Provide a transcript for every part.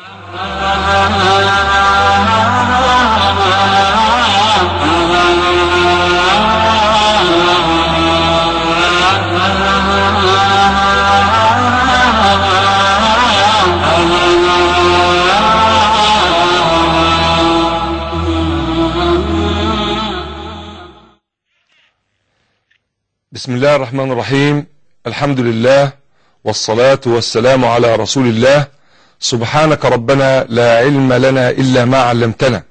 بسم الله الرحمن الرحيم الحمد لله والصلاة والسلام على رسول الله سبحانك ربنا لا علم لنا إلا ما علمتنا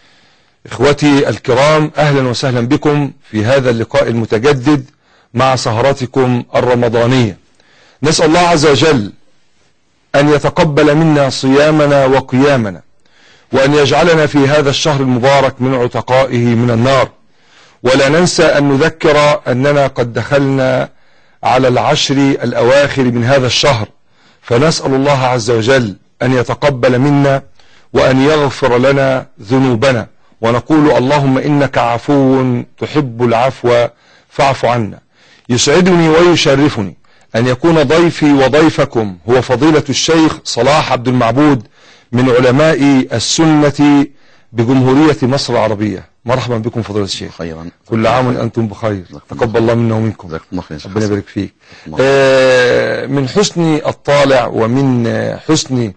إخوتي الكرام أهلا وسهلا بكم في هذا اللقاء المتجدد مع سهراتكم الرمضانية نسأل الله عز وجل أن يتقبل منا صيامنا وقيامنا وأن يجعلنا في هذا الشهر المبارك من عتقائه من النار ولا ننسى أن نذكر أننا قد دخلنا على العشر الأواخر من هذا الشهر فنسأل الله عز وجل أن يتقبل منا وأن يغفر لنا ذنوبنا ونقول اللهم إنك عفو تحب العفو فاعف عنا يسعدني ويشرفني أن يكون ضيفي وضيفكم هو فضيلة الشيخ صلاح عبد المعبود من علماء السنة بجمهورية مصر العربية مرحبا بكم فضيلة الشيخ خيرا كل عام وأنتم بخير تقبل الله منا ومنكم جزاكم الله خير يا شيخ ربنا حسن. يبارك فيك الله. آه، من حسن الطالع ومن آه، حسن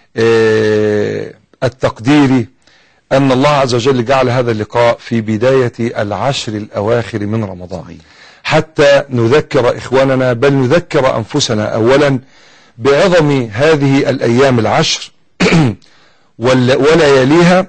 آه، التقدير أن الله عز وجل جعل هذا اللقاء في بداية العشر الأواخر من رمضان صحيح. حتى نذكر إخواننا بل نذكر أنفسنا أولا بعظم هذه الأيام العشر وال- ولياليها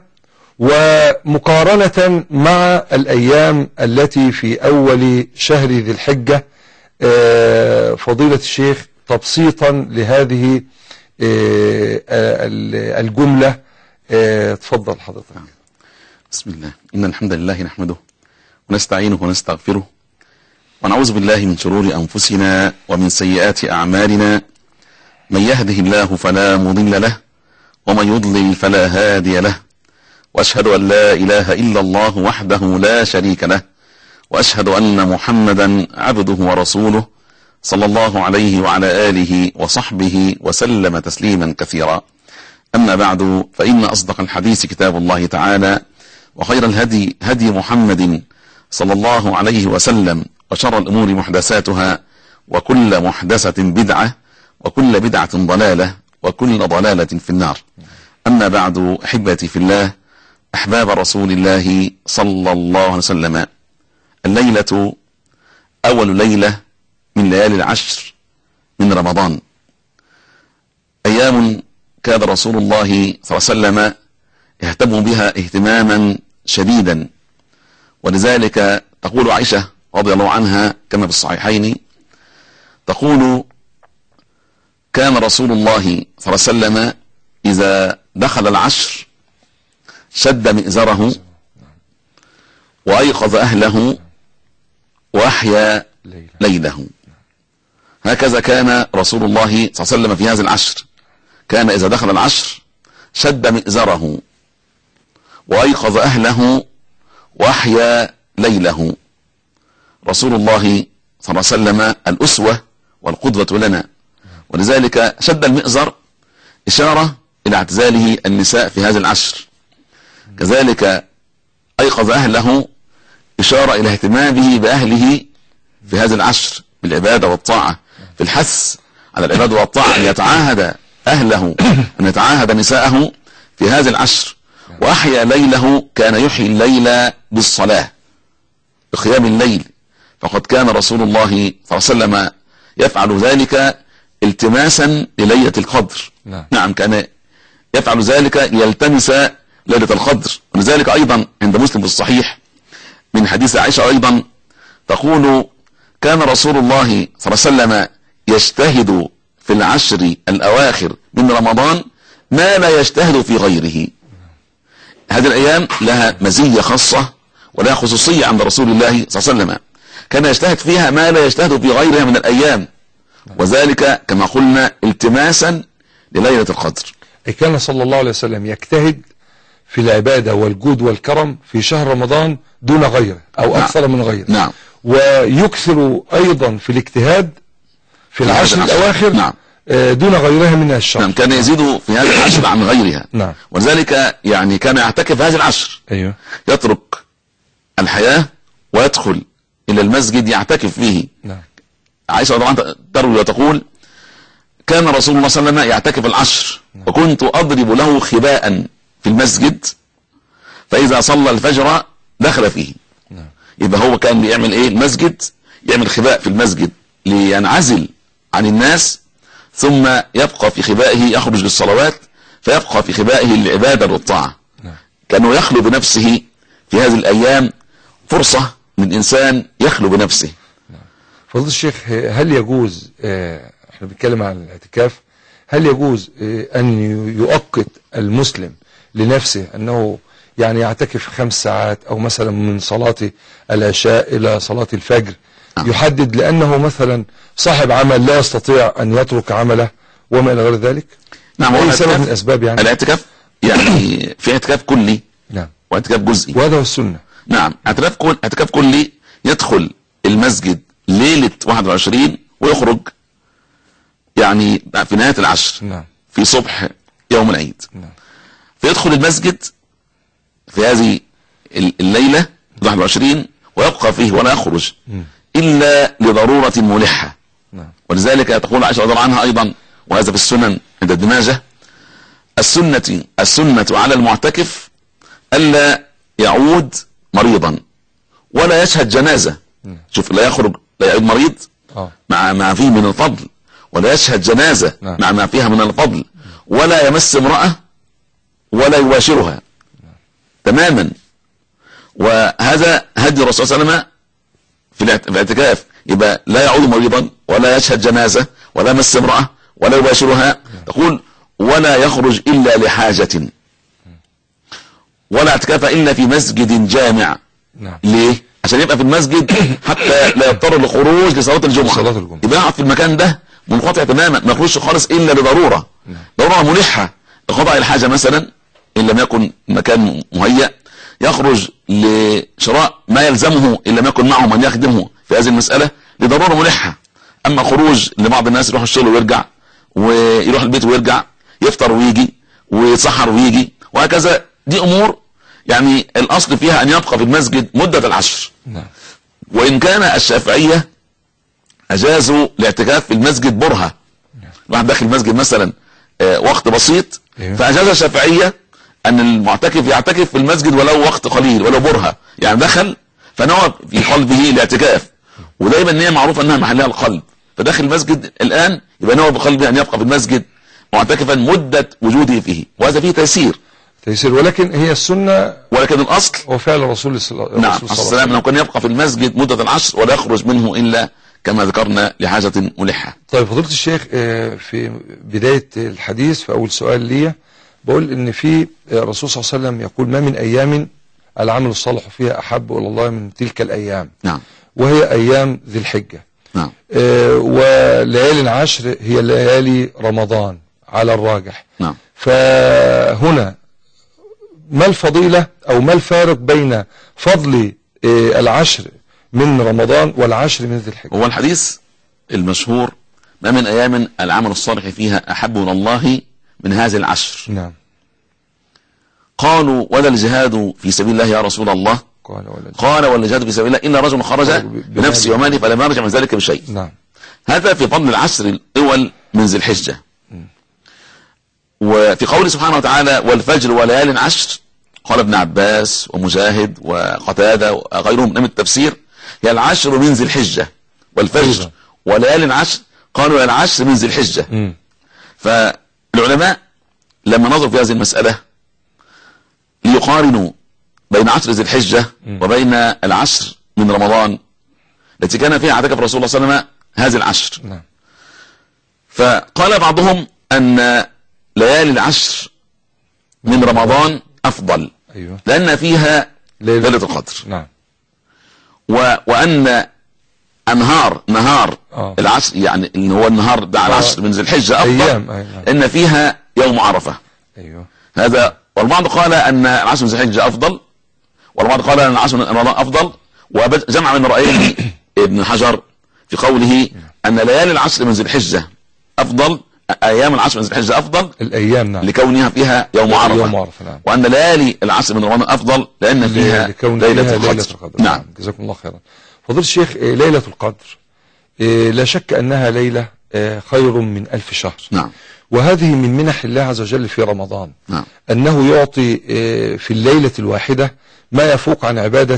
ومقارنة مع الأيام التي في أول شهر ذي الحجة آه، فضيلة الشيخ تبسيطا لهذه آه، ال- الجملة آه، تفضل حضرتك بسم الله إن الحمد لله نحمده ونستعينه ونستغفره ونعوذ بالله من شرور أنفسنا ومن سيئات أعمالنا من يهده الله فلا مضل له ومن يضلل فلا هادي له وأشهد أن لا إله إلا الله وحده لا شريك له وأشهد أن محمدا عبده ورسوله صلى الله عليه وعلى آله وصحبه وسلم تسليما كثيرا أما بعد فإن أصدق الحديث كتاب الله تعالى وخير الهدي هدي محمد صلى الله عليه وسلم وشر الأمور محدثاتها وكل محدثة بدعة وكل بدعة ضلالة وكل ضلالة في النار أما بعد أحبتي في الله أحباب رسول الله صلى الله عليه وسلم الليلة أول ليلة من ليالي العشر من رمضان أيام كان رسول الله صلى الله عليه وسلم يهتم بها اهتماما شديدا ولذلك تقول عائشة رضي الله عنها كما في الصحيحين تقول كان رسول الله صلى الله عليه وسلم إذا دخل العشر شد مئزره وأيقظ أهله وأحيا ليلى ليله هكذا كان رسول الله صلى الله عليه وسلم في هذا العشر كان إذا دخل العشر شد مئزره وأيقظ أهله وأحيا ليله رسول الله صلى الله عليه وسلم الأسوة والقدوة لنا ولذلك شد المئزر إشارة إلى اعتزاله النساء في هذا العشر كذلك أيقظ أهله إشارة إلى اهتمامه بأهله في هذا العشر بالعبادة والطاعة في الحث على العبادة والطاعة أن يتعاهد أهله أن يتعاهد نساءه في هذا العشر وأحيا ليله كان يحيي الليل بالصلاة بقيام الليل فقد كان رسول الله صلى الله عليه وسلم يفعل ذلك التماسا لليلة القدر نعم. نعم كان يفعل ذلك ليلتمس ليلة القدر ولذلك أيضا عند مسلم في الصحيح من حديث عائشة أيضا تقول كان رسول الله صلى الله عليه وسلم يجتهد في العشر الأواخر من رمضان ما لا يجتهد في غيره هذه الأيام لها مزية خاصة ولها خصوصية عند رسول الله صلى الله عليه وسلم كان يجتهد فيها ما لا يجتهد في غيرها من الأيام وذلك كما قلنا التماسا لليلة القدر أي كان صلى الله عليه وسلم يجتهد في العبادة والجود والكرم في شهر رمضان دون غيره أو نعم. أكثر من غيره نعم ويكثر أيضا في الاجتهاد في هذا العشر العشر. الأواخر نعم. آه، دون غيرها من الشهر نعم كان يزيد في هذه العشر عن غيرها نعم ولذلك يعني كان يعتكف هذه العشر ايوه يترك الحياة ويدخل إلى المسجد يعتكف فيه نعم عائشة رضي الله عنها تروي وتقول كان رسول الله صلى الله عليه وسلم يعتكف العشر وكنت أضرب له خباء في المسجد فإذا صلى الفجر دخل فيه نعم يبقى هو كان بيعمل ايه المسجد يعمل خباء في المسجد لينعزل عن الناس ثم يبقى في خبائه يخرج للصلوات فيبقى في خبائه للعبادة والطاعة نعم كانه يخلو بنفسه في هذه الأيام فرصة من إنسان يخلو بنفسه فضيلة الشيخ هل يجوز آه، احنا بنتكلم عن الاعتكاف هل يجوز آه، ان يؤقت المسلم لنفسه انه يعني يعتكف خمس ساعات او مثلا من صلاة العشاء الى صلاة الفجر نعم. يحدد لانه مثلا صاحب عمل لا يستطيع ان يترك عمله وما الى غير ذلك نعم اي هو سبب من الاعتكاف- الاسباب يعني الاعتكاف يعني في اعتكاف كلي نعم واعتكاف جزئي وهذا هو السنة نعم اعتكاف كل اعتكاف كلي يدخل المسجد ليلة 21 ويخرج يعني في نهاية العشر نعم في صبح يوم العيد نعم فيدخل المسجد في هذه ال- الليلة 21 ويبقى فيه ولا يخرج مم. إلا لضرورة ملحة نعم ولذلك تقول عائشة رضي الله عنها أيضا وهذا في السنن عند ابن ماجه السنة السنة على المعتكف ألا يعود مريضا ولا يشهد جنازة نعم. شوف لا يخرج لا يعود مريض اه مع ما فيه من الفضل ولا يشهد جنازة نعم. مع ما فيها من الفضل ولا يمس امرأة ولا يباشرها تماما وهذا هدي الرسول صلى الله عليه وسلم في الاعت- في الاعتكاف يبقى لا يعود مريضا ولا يشهد جنازة ولا يمس امرأة ولا يباشرها تقول ولا يخرج إلا لحاجة ولا اعتكاف إلا في مسجد جامع نعم ليه؟ عشان يبقى في المسجد حتى لا يضطر للخروج لصلاة الجمعة صلاة الجمعة. يبقى يقعد في المكان ده منقطع تماما ما يخرجش خالص إلا لضرورة نعم. ضرورة ملحة لقضاء الحاجة مثلا إن لم يكن مكان مهيأ يخرج لشراء ما يلزمه إن لم يكن معه من يخدمه في هذه المسألة لضرورة ملحة أما خروج لبعض الناس يروح الشغل ويرجع ويروح البيت ويرجع يفطر ويجي ويتسحر ويجي وهكذا دي أمور يعني الأصل فيها أن يبقى في المسجد مدة العشر نعم وإن كان الشافعية أجازوا الاعتكاف في المسجد برهة واحد داخل المسجد مثلا آه، وقت بسيط أيوه. فأجاز الشافعية أن المعتكف يعتكف في المسجد ولو وقت قليل ولو برهة يعني دخل فنوى في قلبه الاعتكاف ودايما ان هي معروفة أنها محلها القلب فداخل المسجد الآن يبقى نوى بقلبه أن يبقى في المسجد معتكفا مدة وجوده فيه وهذا فيه تيسير تيسير ولكن هي السنة ولكن الأصل هو فعل الرسول صلى الله نعم الرسول صلى الله عليه السلام لو كان يبقى في المسجد مدة العشر ولا يخرج منه إلا كما ذكرنا لحاجة ملحة طيب فضيلة الشيخ آه، في بداية الحديث في أول سؤال لي بقول إن في آه، الرسول صلى الله عليه وسلم يقول ما من أيام العمل الصالح فيها أحب إلى الله من تلك الأيام نعم وهي أيام ذي الحجة نعم آه، وليالي العشر هي ليالي رمضان على الراجح نعم فهنا ما الفضيلة أو ما الفارق بين فضل آه، العشر من رمضان والعشر من ذي الحجة هو الحديث المشهور ما من أيام العمل الصالح فيها أحب إلى الله من هذه العشر نعم قالوا ولا الجهاد في سبيل الله يا رسول الله قال ولا قال ولا الجهاد في سبيل الله إلا رجل خرج خرج ب- بنفسه وماله فلم يرجع من ذلك بشيء نعم هذا في فضل العشر الأول من ذي الحجة وفي قوله سبحانه وتعالى والفجر وليال عشر قال ابن عباس ومجاهد وقتادة وغيرهم من التفسير هي العشر من ذي الحجة والفجر أيضا. وليال عشر قالوا العشر من ذي الحجة مم. فالعلماء لما نظروا في هذه المسألة ليقارنوا بين عشر ذي الحجة مم. وبين العشر من رمضان التي كان فيها اعتكف رسول الله صلى الله عليه وسلم هذه العشر نعم فقال بعضهم أن ليالي العشر من رمضان أفضل أيوه لأن فيها ليلة ليلة القدر نعم و... وأن أنهار نهار آه. العشر يعني اللي هو النهار بتاع العشر من ذي الحجة أفضل أيام أي نعم. إن فيها يوم عرفة أيوه هذا والبعض قال أن العشر من ذي الحجة أفضل والبعض قال أن العشر من رمضان أفضل وجمع من رأيه ابن حجر في قوله أن ليالي العشر من ذي الحجة أفضل ايام العشر من ذي الحجه افضل الايام نعم لكونها فيها يوم عرفه يوم عرفه نعم وان ليالي العشر من رمضان افضل لان فيها لكون ليله فيها القدر, ليلة القدر نعم جزاكم الله خيرا فضيلة الشيخ إيه، ليلة القدر إيه، لا شك أنها ليلة إيه، خير من ألف شهر نعم وهذه من منح الله عز وجل في رمضان نعم أنه يعطي إيه، في الليلة الواحدة ما يفوق عن عبادة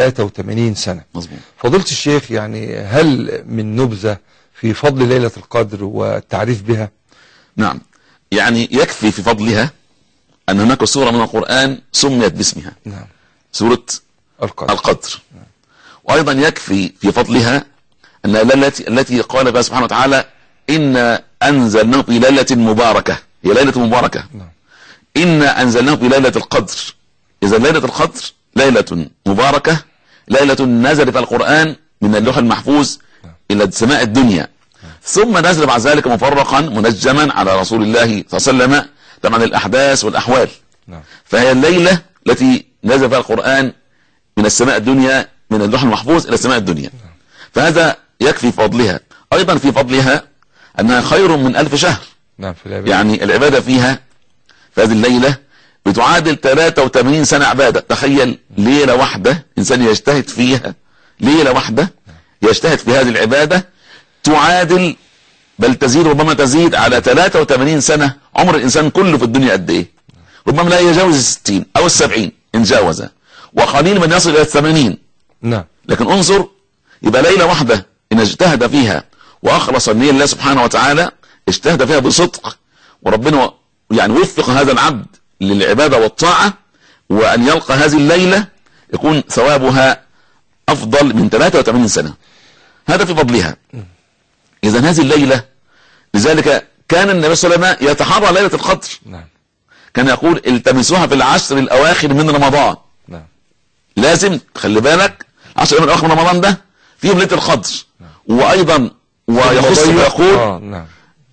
83 سنة مظبوط فضيلة الشيخ يعني هل من نبذة في فضل ليلة القدر والتعريف بها نعم يعني يكفي في فضلها ان هناك سوره من القران سميت باسمها نعم سوره القدر القدر وايضا يكفي في فضلها ان التي التي قال بها سبحانه وتعالى انا انزلناه في ليله مباركه هي ليله مباركه نعم انا انزلناه في ليله القدر اذا ليله القدر ليله مباركه ليله نزل في القران من اللوح المحفوظ الى سماء الدنيا ثم نزل بعد ذلك مفرقا منجما على رسول الله صلى الله عليه وسلم طبعا الاحداث والاحوال نعم فهي الليلة التي نزل فيها القرآن من السماء الدنيا من اللوح المحفوظ إلى السماء الدنيا فهذا يكفي فضلها أيضا في فضلها أنها خير من ألف شهر نعم في العبادة يعني العبادة فيها في هذه الليلة بتعادل 83 سنة عبادة تخيل ليلة واحدة إنسان يجتهد فيها ليلة واحدة يجتهد في هذه العبادة تعادل بل تزيد ربما تزيد على 83 سنة عمر الإنسان كله في الدنيا قد إيه ربما لا يجاوز الستين أو السبعين إن جاوز وقليل من يصل إلى الثمانين نعم لكن انظر يبقى ليلة واحدة إن اجتهد فيها وأخلص النية لله سبحانه وتعالى اجتهد فيها بصدق وربنا يعني وفق هذا العبد للعبادة والطاعة وأن يلقى هذه الليلة يكون ثوابها أفضل من 83 سنة هذا في فضلها إذا هذه الليلة لذلك كان النبي صلى الله عليه وسلم يتحرى ليلة القدر نعم كان يقول التمسوها في العشر الأواخر من رمضان نعم لازم خلي بالك عشر ايام الاواخر من رمضان ده فيهم ليله القدر وايضا ويخص المضيق- ويقول آه نعم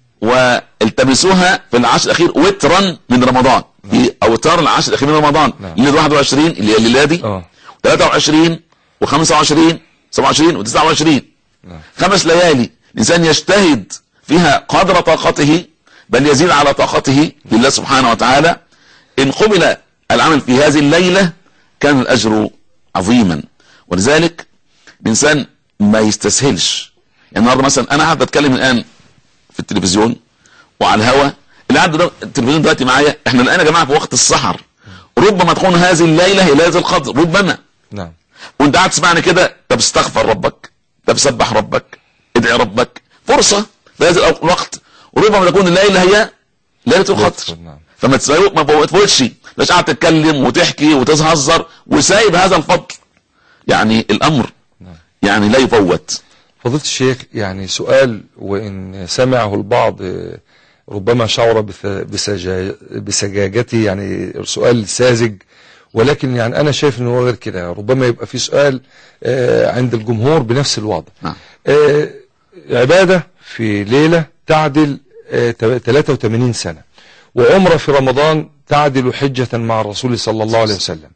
والتمسوها في العشر الاخير وترا من رمضان في اوتار العشر الاخير من رمضان نعم. ليله 21 اللي هي الليله دي اه 23 و25 27 و29 نعم. خمس ليالي الانسان يجتهد فيها قدر طاقته بل يزيد على طاقته لله سبحانه وتعالى ان قبل العمل في هذه الليله كان الاجر عظيما ولذلك الانسان ما يستسهلش يعني النهارده مثلا انا قاعد بتكلم الان في التلفزيون وعلى الهوا اللي قاعد ده- التلفزيون دلوقتي معايا احنا الان يا جماعه في وقت السحر ربما تكون هذه الليله هي ليله القدر ربما نعم وانت قاعد تسمعني كده طب استغفر ربك طب سبح ربك ادعي ربك فرصه في هذا الوقت وربما تكون الليله هي ليله القدر نعم فما تسوي ما تفوتش مش قاعد تتكلم وتحكي وتهزر وسايب هذا الفضل يعني الامر نعم. يعني لا يفوت فضيلة الشيخ يعني سؤال وإن سمعه البعض آه، ربما شعر بث- بسجا- بسجاجته يعني سؤال ساذج ولكن يعني أنا شايف إنه هو غير كده ربما يبقى في سؤال آه، عند الجمهور بنفس الوضع نعم آه، عبادة في ليلة تعدل آه، 83 سنة وعمرة في رمضان تعدل حجة مع الرسول صلى الله عليه وسلم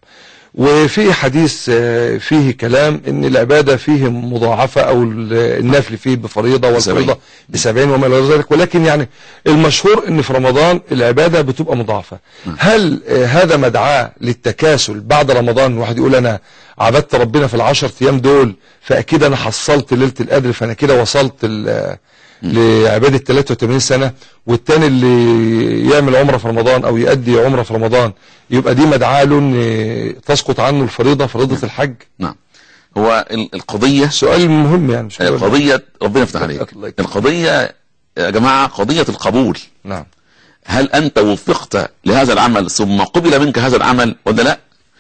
وفي حديث آه، فيه كلام ان العبادة فيه مضاعفة او ال- النفل فيه بفريضة والفريضة بسبعين وما الى ذلك ولكن يعني المشهور ان في رمضان العبادة بتبقى مضاعفة هل آه، هذا مدعاة للتكاسل بعد رمضان واحد يقول انا عبدت ربنا في العشر ايام دول فاكيد انا حصلت ليلة القدر فانا كده وصلت ال- لعبادة 83 سنة والتاني اللي يعمل عمرة في رمضان او يؤدي عمرة في رمضان يبقى دي مدعاة له ان تسقط عنه الفريضة فريضة الحج نعم هو ال- القضيه سؤال مهم يعني مش مهم. قضيه ربنا يفتح عليك الله يكرمك. القضيه يا جماعه قضيه القبول نعم هل انت وفقت لهذا العمل ثم قبل منك هذا العمل ولا لا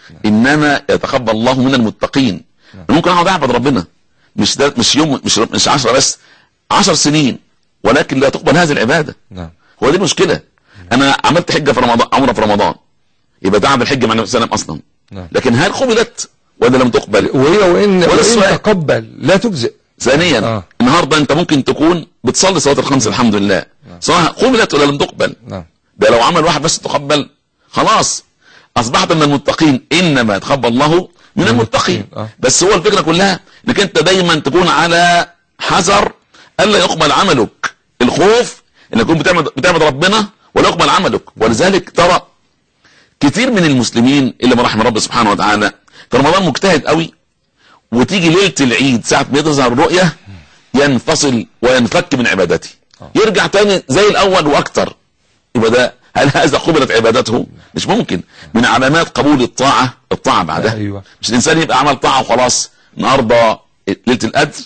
انما يتقبل الله من المتقين ممكن اقعد اعبد ربنا مش ده مش يوم مش مش 10 بس 10 سنين ولكن لا تقبل هذه العباده نعم هو دي المشكله انا عملت حجه في رمضان عمره في رمضان يبقى ده عمل حجه مع النبي صلى الله عليه وسلم اصلا نعم لكن هل قبلت ولا لم تقبل وهي وان ولا وان السؤال. تقبل لا تجزئ ثانيا آه. النهارده انت ممكن تكون بتصلي صلاه الخمس الحمد لله سواء قبلت ولا لم تقبل نعم ده لو عمل واحد بس تقبل خلاص اصبحت من المتقين انما يتقبل الله من المتقين المتقين، آه. بس هو الفكره كلها انك انت دايما تكون على حذر الا يقبل عملك الخوف ان يكون بتعمل بتعمل ربنا ولا يقبل عملك ولذلك ترى كتير من المسلمين اللي ما رحم رب سبحانه وتعالى في رمضان مجتهد قوي وتيجي ليله العيد ساعه ما تظهر الرؤيه ينفصل وينفك من عبادته يرجع تاني زي الاول واكتر يبقى ده هل هذا قبلت عبادته مش ممكن من علامات قبول الطاعه الطاعه بعدها أيوة. مش الانسان يبقى عمل طاعه وخلاص النهارده ليله القدر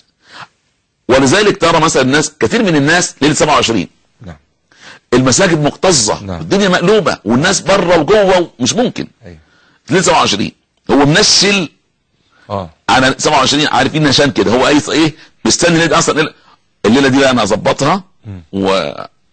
ولذلك ترى مثلا الناس كثير من الناس ليله 27 نعم المساجد مكتظه نعم. الدنيا مقلوبه والناس بره وجوه مش ممكن ايوه ليله 27 هو منشل اه على 27 عارفين نشان كده هو اي ايه مستني الليله اصلا الليلة- الليله دي بقى انا اظبطها و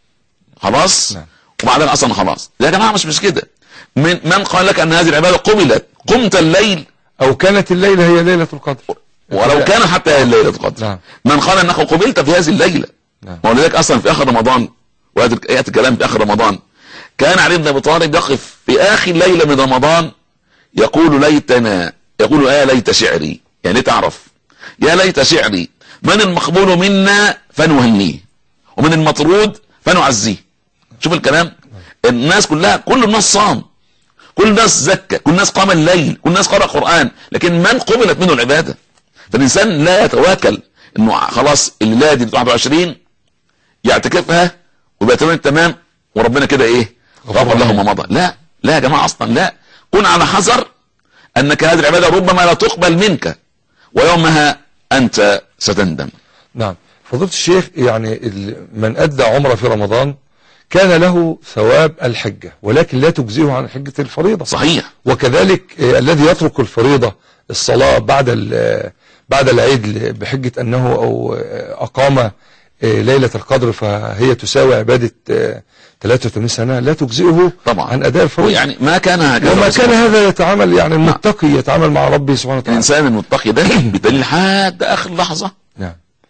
خلاص نعم. وبعدين اصلا خلاص يا جماعه مش مش كده من من قال لك ان هذه العباده قبلت قمت الليل او كانت الليله هي ليله القدر ولو كان حتى هي الليله القدر نعم. من قال انك قبلت في هذه الليله نعم. ولذلك اصلا في اخر رمضان وياتي ياتي الكلام في اخر رمضان كان علي بن ابي طالب يقف في اخر ليله من رمضان يقول ليتنا يقول يا ليت شعري يعني تعرف يا ليت شعري من المقبول منا فنهنيه ومن المطرود فنعزيه شوف الكلام الناس كلها كل الناس صام كل الناس زكى كل الناس قام الليل كل الناس قرأ قرآن لكن من قبلت منه العبادة فالإنسان لا يتواكل انه خلاص الليلة دي 21 يعتكفها ويبقى تمام تمام وربنا كده ايه غفر له ما مضى لا لا يا جماعة اصلا لا كن على حذر انك هذه العبادة ربما لا تقبل منك ويومها انت ستندم نعم فضيلة الشيخ يعني ال- من أدى عمرة في رمضان كان له ثواب الحجة ولكن لا تجزئه عن حجة الفريضة صحيح وكذلك آه، الذي يترك الفريضة الصلاة بعد ال- بعد العيد ل- بحجة أنه أو آه، أقام آه، ليلة القدر فهي تساوي عبادة آه، 83 سنة لا تجزئه طبعا. عن أداء الفريضة يعني ما كان هكذا وما بس كان هذا يتعامل يعني المتقي يتعامل مع ربه سبحانه وتعالى الانسان المتقي ده بدليل حد اخر لحظة نعم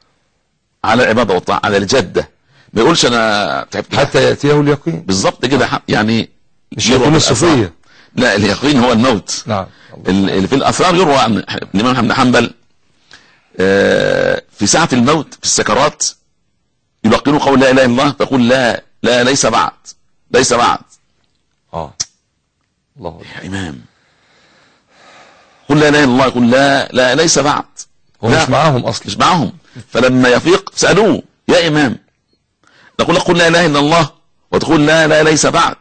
على العبادة والطاعة على الجدة ما يقولش انا تعبت حتى يأتيه اليقين بالظبط كده ح- يعني مش يروى يكون في الآثار. الصوفية لا اليقين هو الموت نعم ال- اللي في الاثار يروى عن الامام احمد بن حنبل آه، في ساعه الموت في السكرات يلقنوا قول لا اله الا الله فيقول لا لا ليس بعد ليس بعد اه الله أكبر. يا امام قل لا اله الا الله يقول لا لا ليس بعد هو لا. مش معاهم اصلا مش معهم فلما يفيق سالوه يا امام نقول لك قل لا اله الا الله وتقول لا لا ليس بعد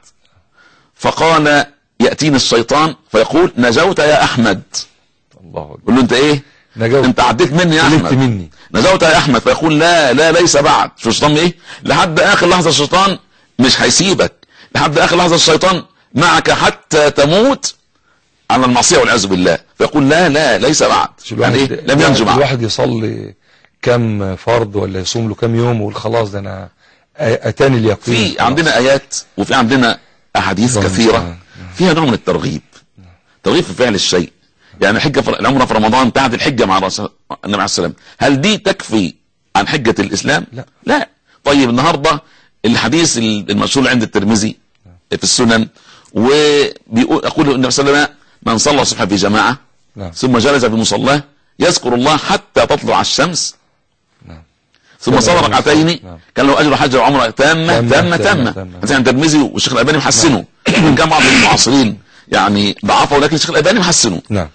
فقال ياتيني الشيطان فيقول نجوت يا احمد الله اكبر يقول له انت ايه نجوت انت عديت مني يا سلمت احمد مني نجوت يا احمد فيقول لا لا ليس بعد شو الشيطان ايه لحد اخر لحظه الشيطان مش هيسيبك لحد اخر لحظه الشيطان معك حتى تموت على المعصيه والعياذ بالله فيقول لا لا ليس بعد شو يعني الواحد ايه لم ينجو بعد الواحد يصلي كم فرض ولا يصوم له كم يوم ويقول خلاص ده انا اتاني اليقين في خلاص. عندنا ايات وفي عندنا احاديث الله كثيره المستعان. فيها نوع من الترغيب ترغيب في فعل الشيء يعني حجه في العمره في رمضان بتاعت الحجه مع الرسول النبي عليه السلام هل دي تكفي عن حجه الاسلام لا. لا طيب النهارده الحديث المشهور عند الترمذي في السنن وبيقول يقول النبي صلى الله عليه وسلم من صلى الصبح في جماعه نعم ثم جلس في مصلاه يذكر الله حتى تطلع الشمس نعم. ثم صلى نعم. ركعتين نعم. كان له اجر حج وعمره تامه تامة، تامه تامة، تامه تامة. مثلا الترمذي والشيخ الالباني محسنه وإن كان بعض المعاصرين يعني ضعفه ولكن الشيخ الالباني محسنه نعم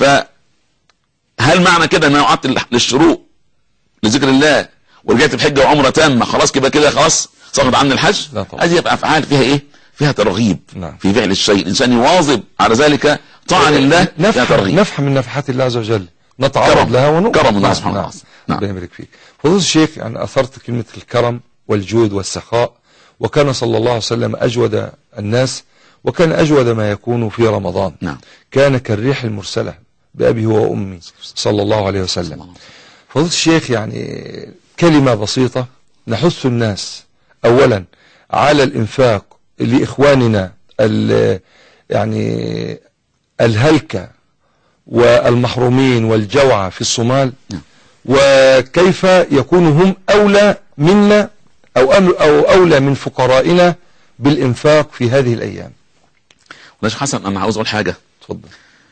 فهل معنى كده ان انا قعدت لل- للشروق لذكر الله ورجعت بحجه وعمره تامه خلاص كده كده خلاص سقط عني الحج لا طبعا. هذه يبقى افعال فيها ايه فيها ترغيب نعم. في فعل الشيء الانسان يواظب على ذلك طاعه لله فيها نفحة ترغيب نفحة من نفحات الله عز وجل نتعرض كرم. لها ونؤمن كرم الله نعم، سبحانه نعم. وتعالى. نعم. ربنا يبارك فيك فضيلة الشيخ يعني أثرت كلمة الكرم والجود والسخاء وكان صلى الله عليه وسلم أجود الناس وكان أجود ما يكون في رمضان نعم كان كالريح المرسلة بأبي هو وأمي صلى الله عليه وسلم فضيلة الشيخ يعني كلمة بسيطة نحث الناس أولا على الإنفاق لإخواننا ال- يعني الهلكة والمحرومين والجوعى في الصومال نعم. وكيف يكون هم أولى منا أو أم- أو أولى من فقرائنا بالإنفاق في هذه الأيام ولا شيخ حسن انا عاوز اقول حاجه تفضل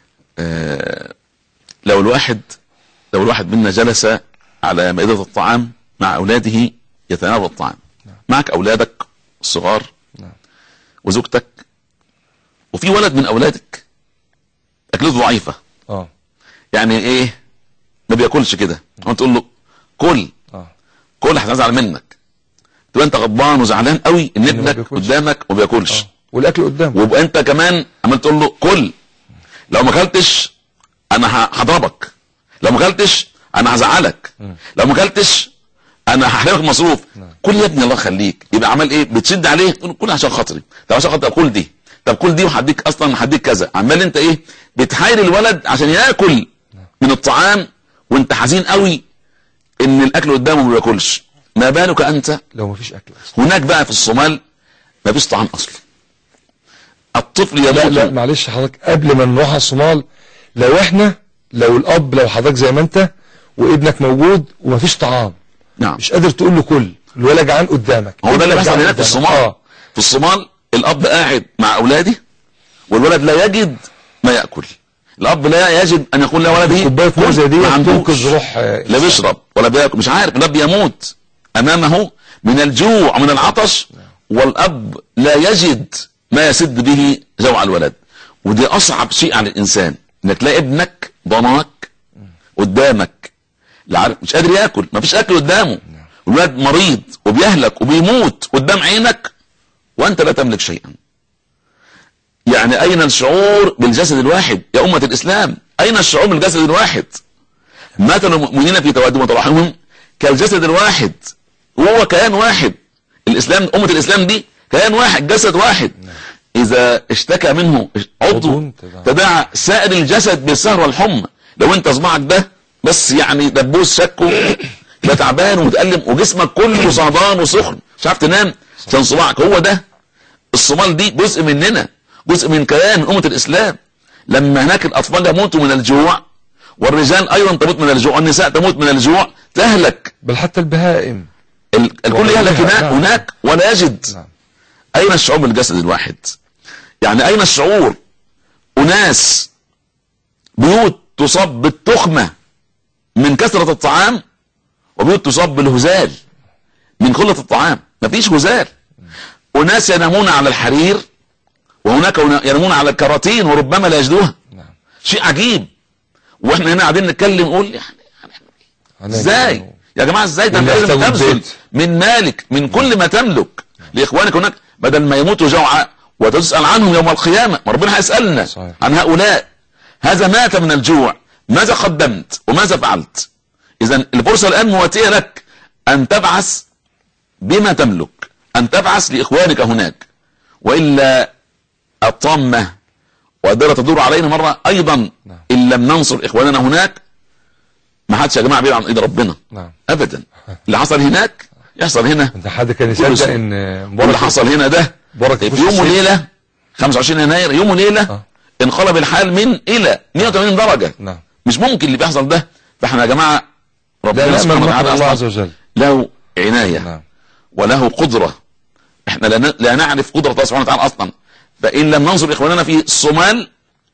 آه، لو الواحد لو الواحد منا جلس على مائدة الطعام مع أولاده يتناول الطعام معك اولادك الصغار نعم. وزوجتك وفي ولد من اولادك اكلته ضعيفه اه يعني ايه ما بياكلش كده وانت تقول له كل اه كل هتزعل منك تبقى انت غضبان وزعلان قوي ان إنه ما ابنك بياكلش. قدامك وما بياكلش اه والاكل قدامه ويبقى انت كمان عمال تقول له كل لو ما اكلتش انا ه- هضربك لو ما اكلتش انا هزعلك لو ما اكلتش انا هحرمك مصروف كل يا ابني الله يخليك يبقى عمال ايه بتشد عليه تقول له كل عشان خاطري طب عشان خاطر كل دي طب كل دي وهديك اصلا هديك كذا عمال انت ايه بتحايل الولد عشان ياكل من الطعام وانت حزين قوي ان الاكل قدامه ما بياكلش ما بالك انت لو ما فيش اكل اصلا هناك بقى في الصومال ما فيش طعام اصلا الطفل لا يموت لا معلش حضرتك قبل ما نروح على الصومال لو احنا لو الاب لو حضرتك زي ما انت وابنك موجود ومفيش طعام نعم مش قادر تقول له كل الولد جعان قدامك هو ده اللي ابنك بيحصل جعان هناك في قدامك. الصومال اه في الصومال الاب قاعد مع اولاده والولد لا يجد ما ياكل الاب لا يجد ان يقول لولده كوبايه مويه زي دي ما عندوش تنقذ روح آه، لا بيشرب ولا بياكل مش عارف الاب يموت امامه من الجوع ومن العطش والاب لا يجد ما يسد به جوع الولد ودي اصعب شيء على الانسان انك تلاقي ابنك ضناك قدامك لا عارف مش قادر ياكل ما فيش اكل قدامه الولد مريض وبيهلك وبيموت قدام عينك وانت لا تملك شيئا يعني اين الشعور بالجسد الواحد يا امه الاسلام اين الشعور بالجسد الواحد مثل المؤمنين في توادهم وتراحمهم كالجسد الواحد وهو كيان واحد الاسلام امه الاسلام دي كيان واحد جسد واحد اذا اشتكى منه عضو عضو تداعى. تداعى سائر الجسد بالسهر والحمى لو انت صباعك ده بس يعني دبوس شكه ده تعبان ومتألم وجسمك كله صهدان وسخن مش عارف تنام عشان صباعك هو ده الصومال دي جزء مننا جزء من كيان من أمة الإسلام لما هناك الأطفال يموتوا من الجوع والرجال أيضا تموت من الجوع والنساء تموت من الجوع تهلك بل حتى البهائم ال- الكل يهلك نعم، هناك نعم. هناك ولا يجد نعم أين الشعور بالجسد الواحد يعني أين الشعور أناس بيوت تصاب بالتخمة من كثرة الطعام وبيوت تصاب بالهزال من قلة الطعام مفيش هزال أناس ينامون على الحرير وهناك ينامون على الكراتين وربما لا يجدوها نعم شيء عجيب واحنا هنا قاعدين نتكلم نقول يعني هناك ازاي يعني يا جماعه ازاي ده انت واللي لازم يحتوي تبذل البيت. من مالك من كل ما تملك لاخوانك هناك بدل ما يموتوا جوعا وتسال عنهم يوم القيامه ما ربنا هيسالنا صحيح. عن هؤلاء هذا مات من الجوع ماذا قدمت وماذا فعلت اذا الفرصه الان مواتيه لك ان تبعث بما تملك ان تبعث لاخوانك هناك والا الطامه والدائره تدور علينا مره ايضا نعم. ان لم ننصر اخواننا هناك ما حدش يا جماعه بعيد عن ايد ربنا نعم ابدا اللي حصل هناك يحصل هنا انت حد كان كل يصدق سنة. ان واللي مبارك حصل هنا ده مبارك في يخش يوم السجن. وليله 25 يناير يوم وليله آه. انقلب الحال من الى 180 درجه نعم مش ممكن اللي بيحصل ده فاحنا يا جماعه لا ربنا نأمن سبحانه مكر وتعالى الله أصلاً عز وجل له عنايه نعم وله قدره احنا لا ن- لا نعرف قدره الله سبحانه وتعالى اصلا فان لم ننصر اخواننا في الصومال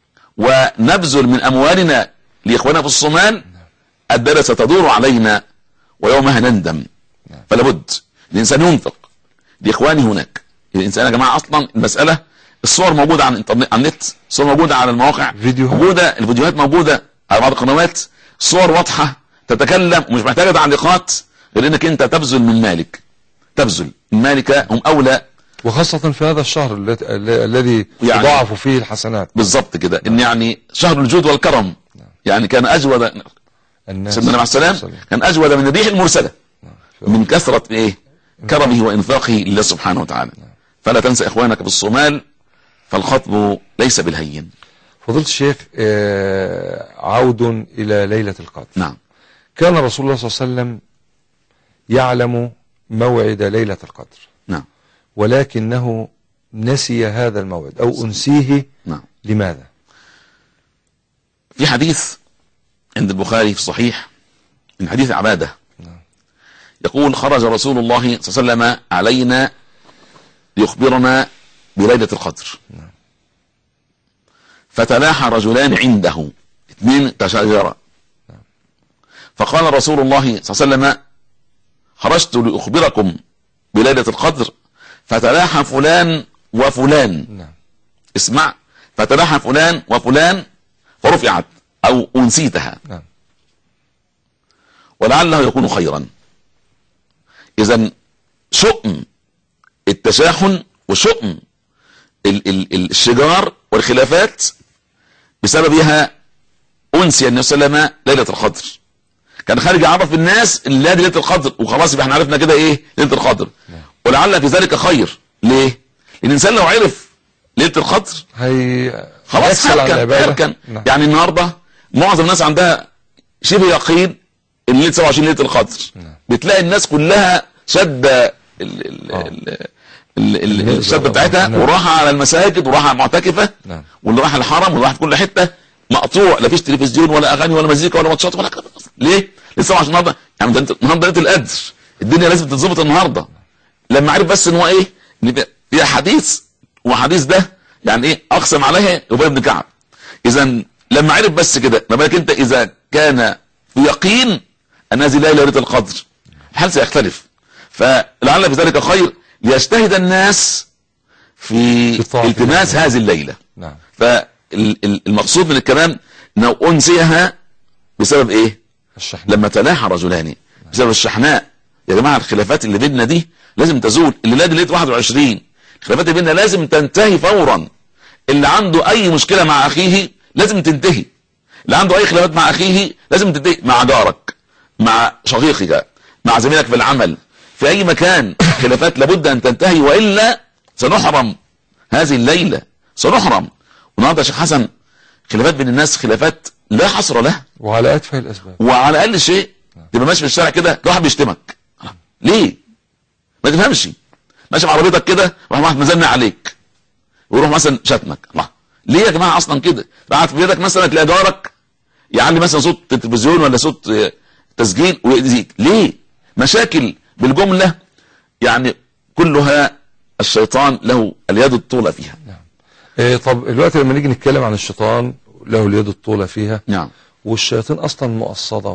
ونبذل من اموالنا لاخواننا في الصومال الدرة ستدور علينا ويومها نندم فلا بد الانسان ينفق لاخوانه هناك الانسان يا جماعه اصلا المساله الصور موجوده على الانترنت على النت الصور موجوده على المواقع فيديوهات. موجوده الفيديوهات موجوده على بعض القنوات صور واضحه تتكلم ومش محتاجه تعليقات غير انك انت تبذل من مالك تبذل من مالك هم اولى وخاصة في هذا الشهر الذي- الذي يعني- تضاعف فيه الحسنات بالظبط كده ان يعني شهر الجود والكرم يعني كان اجود الناس سيدنا عليه السلام كان اجود من الريح المرسله من كثره ايه كرمه وانفاقه لله سبحانه وتعالى فلا تنسى اخوانك في الصومال فالخطب ليس بالهين فضيلة الشيخ آه، عود إلى ليلة القدر نعم كان رسول الله صلى الله عليه وسلم يعلم موعد ليلة القدر نعم ولكنه نسي هذا الموعد أو أنسيه نعم لماذا في حديث عند البخاري في الصحيح من حديث عباده نعم. يقول خرج رسول الله صلى الله عليه وسلم علينا ليخبرنا بليلة القدر فتلاحى رجلان عنده اثنين تشاجرا فقال رسول الله صلى الله عليه وسلم خرجت لأخبركم بليلة القدر فتلاحى فلان وفلان نعم اسمع فتلاحى فلان وفلان فرفعت او انسيتها نعم ولعله يكون خيرا اذا شؤم التشاحن وشؤم ال- ال- ال- الشجار والخلافات بسببها انسي النبي صلى الله عليه وسلم ليله القدر كان خارج يعرف الناس ان لا دي ليله القدر وخلاص يبقى احنا عرفنا كده ايه ليله القدر ولعل في ذلك خير ليه؟ لان الانسان لو عرف ليله القدر هي خلاص يكسل عن هركن العبادة. هركن نعم. يعني النهارده معظم الناس عندها شبه يقين ان ليله 27 ليله القدر نعم. بتلاقي الناس كلها شاده ال- ال- آه. ال- ال- ال- الهجرة الشده بتاعتها نعم. وراحه على المساجد وراحه معتكفه نعم. واللي راح الحرم واللي راح في كل حته مقطوع لا فيش تلفزيون ولا اغاني ولا مزيكا ولا ماتشات ولا كلام أصلاً. ليه؟ لسه عشان النهارده يعني ده انت النهارده ليله القدر الدنيا لازم تتظبط النهارده لما عرف بس ان هو ايه؟ ان في- في حديث وحديث ده يعني ايه اقسم عليه ابي بن كعب اذا لما عرف بس كده ما بالك انت اذا كان في يقين ان هذه ليله ليله القدر الحال سيختلف فلعل في ذلك خير ليجتهد الناس في في طاعة التماس الله. هذه الليله نعم فالمقصود من الكلام انه انسيها بسبب ايه الشحن لما تلاحى رجلان بسبب الشحناء يا جماعه الخلافات اللي بيننا دي لازم تزول اللي دي ليله 21 الخلافات اللي بيننا لازم تنتهي فورا اللي عنده اي مشكله مع اخيه لازم تنتهي اللي عنده اي خلافات مع اخيه لازم تنتهي مع جارك مع شقيقك مع زميلك في العمل في اي مكان خلافات لابد ان تنتهي والا سنحرم هذه الليله سنحرم والنهارده يا شيخ حسن خلافات بين الناس خلافات لا حصر لها وعلى اتفه الاسباب وعلى اقل شيء تبقى ماشي في الشارع كده تلاقي واحد بيشتمك ليه ما تفهمش ماشي بعربيتك كده راح واحد مزنق عليك ويروح مثلا شتمك الله ليه يا جماعه اصلا كده قاعد في بيتك مثلا تلاقي جارك يعلي مثلا صوت التلفزيون ولا صوت آه، تسجيل ويأذيك ليه مشاكل بالجمله يعني كلها الشيطان له اليد الطولى فيها إيه طب دلوقتي لما نيجي نتكلم عن الشيطان له اليد الطولة فيها نعم والشياطين اصلا مؤصدة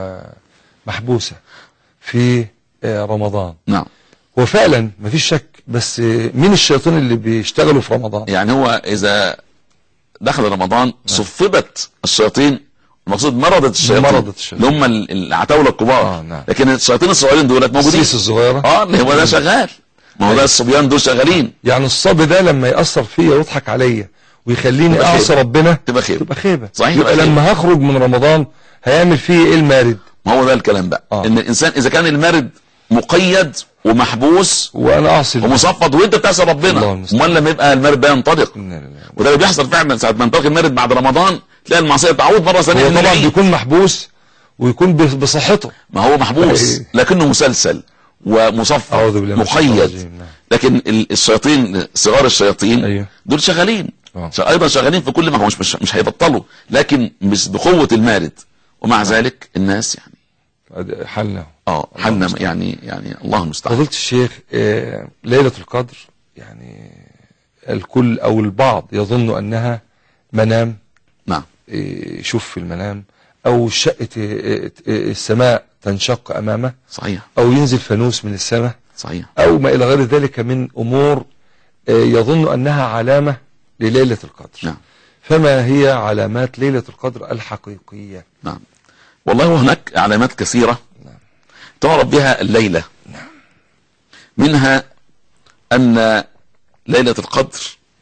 ومحبوسة في آه، رمضان نعم هو فعلا مفيش شك بس آه، مين الشياطين اللي بيشتغلوا في رمضان يعني هو اذا دخل رمضان صفبت الشياطين المقصود مرضت الشياطين مرضت الشياطين. اللي هم ال- العتاولة الكبار آه، نعم. لكن الشياطين الصغيرين دولت موجودين السيس الصغيرة اه اللي هو ده شغال ما هو ده الصبيان دول شغالين يعني الصبي ده لما يأثر فيا ويضحك عليا ويخليني تبقى اعصي خيبة. ربنا تبقى خير تبقى خيبة صحيح، يبقى تبقى خيبة. لما هخرج من رمضان هيعمل فيه ايه المارد ما هو ده الكلام بقى آه. ان الانسان اذا كان المارد مقيد ومحبوس وانا اعصي الله. ومصفد وانت بتعصي الله ربنا المستعان. امال لما يبقى المارد ده ينطلق إنا لله. وده اللي بيحصل فعلا ساعه ما ينطلق المارد بعد رمضان تلاقي المعصيه تعود مره ثانيه هو من طبعا العيد. بيكون محبوس ويكون بص- بصحته ما هو محبوس إيه. لكنه مسلسل ومصفد أعوذ بالله من الشيطان مقيد الرجيم، نعم. لكن ال- الشياطين صغار الشياطين أيوه. دول شغالين آه. ش- ايضا شغالين في كل ما هو مش مش, مش هيبطلوا لكن مش بقوه المارد ومع ذلك الناس يعني أد- حالنا اه حالنا يعني يعني الله المستعان فضيلة الشيخ آه، ليلة القدر يعني الكل او البعض يظن انها منام نعم آه، يشوف في المنام او شقة آه، آه، السماء تنشق امامه صحيح او ينزل فانوس من السماء صحيح او ما الى غير ذلك من امور آه، يظن انها علامة لليلة القدر نعم فما هي علامات ليلة القدر الحقيقية نعم والله هناك علامات كثيرة تعرف بها الليلة منها أن ليلة القدر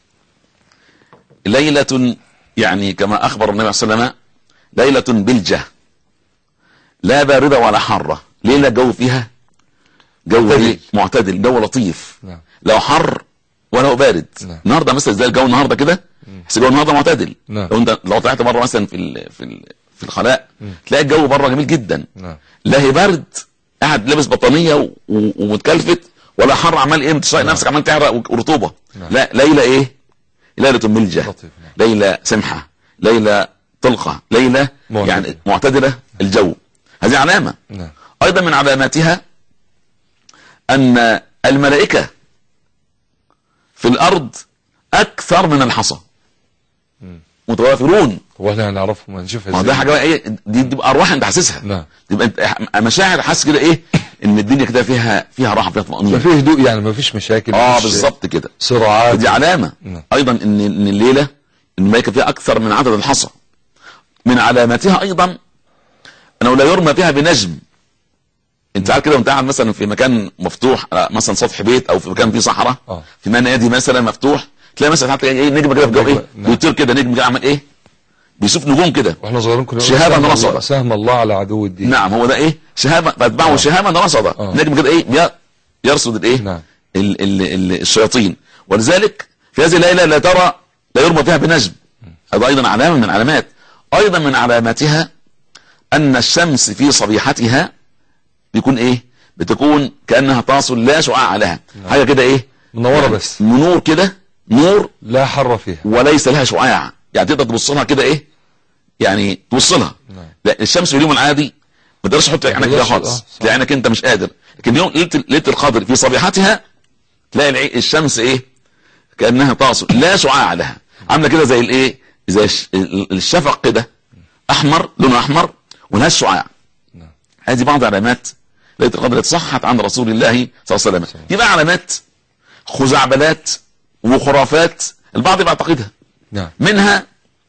ليلة يعني كما أخبر النبي صلى الله عليه وسلم ليلة بلجة لا باردة ولا حارة ليلة جو فيها جو معتدل. إيه؟ معتدل جو لطيف نعم. لو حر ولا بارد نعم. النهارده مثلا زي الجو النهارده كده بس الجو النهارده معتدل نعم. لو انت لو طلعت بره مثلا في ال في ال في الخلاء تلاقي الجو بره جميل جدا نعم لا هي برد قاعد لابس بطانيه و- و- ومتكلفت ولا حر عمال ايه مش طايق نفسك عمال تعرق ورطوبه نعم. لا ليله ايه ليله ملجه لطيف، نعم. ليله سمحه ليله طلقه ليله معتدلة. يعني معتدله الجو هذه علامه نعم ايضا من علاماتها ان الملائكه في الارض اكثر من الحصى متوافرون هو احنا هنعرفهم هنشوفها ما هو ازاي ده حاجه بقى ايه دي دي بقى ارواح انت حاسسها نعم. يبقى انت مشاعر حاسس كده ايه ان الدنيا كده فيها فيها راحه فيها ما طمانينه فيه هدوء يعني ما فيش مشاكل اه مفيش بالظبط كده صراعات دي علامه نعم. ايضا ان ان الليله الملائكه فيها اكثر من عدد الحصى من علاماتها ايضا انه لا يرمى فيها بنجم انت عارف كده وانت قاعد مثلا في مكان مفتوح على مثلا سطح بيت او في مكان فيه صحراء آه. في منادي مثلا مفتوح تلاقي مثلا حتى ايه نجم كده في الجو ايه نعم. بيطير كده نجم كده عمل ايه بيشوف نجوم كده واحنا صغيرين كنا نقول شهابة سهم رصد. الله- سهم الله على عدو الدين نعم هو ده ايه شهامه فاتبعه آه. شهامه رصده آه. نجم كده ايه بي- يرصد الايه نعم ال ال ال الشياطين ولذلك في هذه الليله لا ترى لا يرمى فيها بنجم هذا ايضا علامه من علامات ايضا من علاماتها ان الشمس في صبيحتها بيكون ايه بتكون كانها تصل لا شعاع لها حاجه كده ايه منورة يعني بس نور كده نور لا حر فيها وليس لها شعاع يعني تقدر تبص لها كده ايه يعني توص لها نعم. لا الشمس في اليوم العادي ما تقدرش تحط عينك فيها تقدرش، خالص آه، صح. تلاقي عينك انت مش قادر لكن يوم ليله ليله القدر في صبيحتها تلاقي العي- الشمس ايه كانها تصل لا شعاع لها عامله كده زي الايه زي الش- ال- الشفق كده احمر لونه احمر ولهاش شعاع نعم. هذه بعض علامات ليله القدر التي صحت عن رسول الله صلى الله عليه وسلم دي بقى علامات خزعبلات وخرافات البعض بيعتقدها نعم منها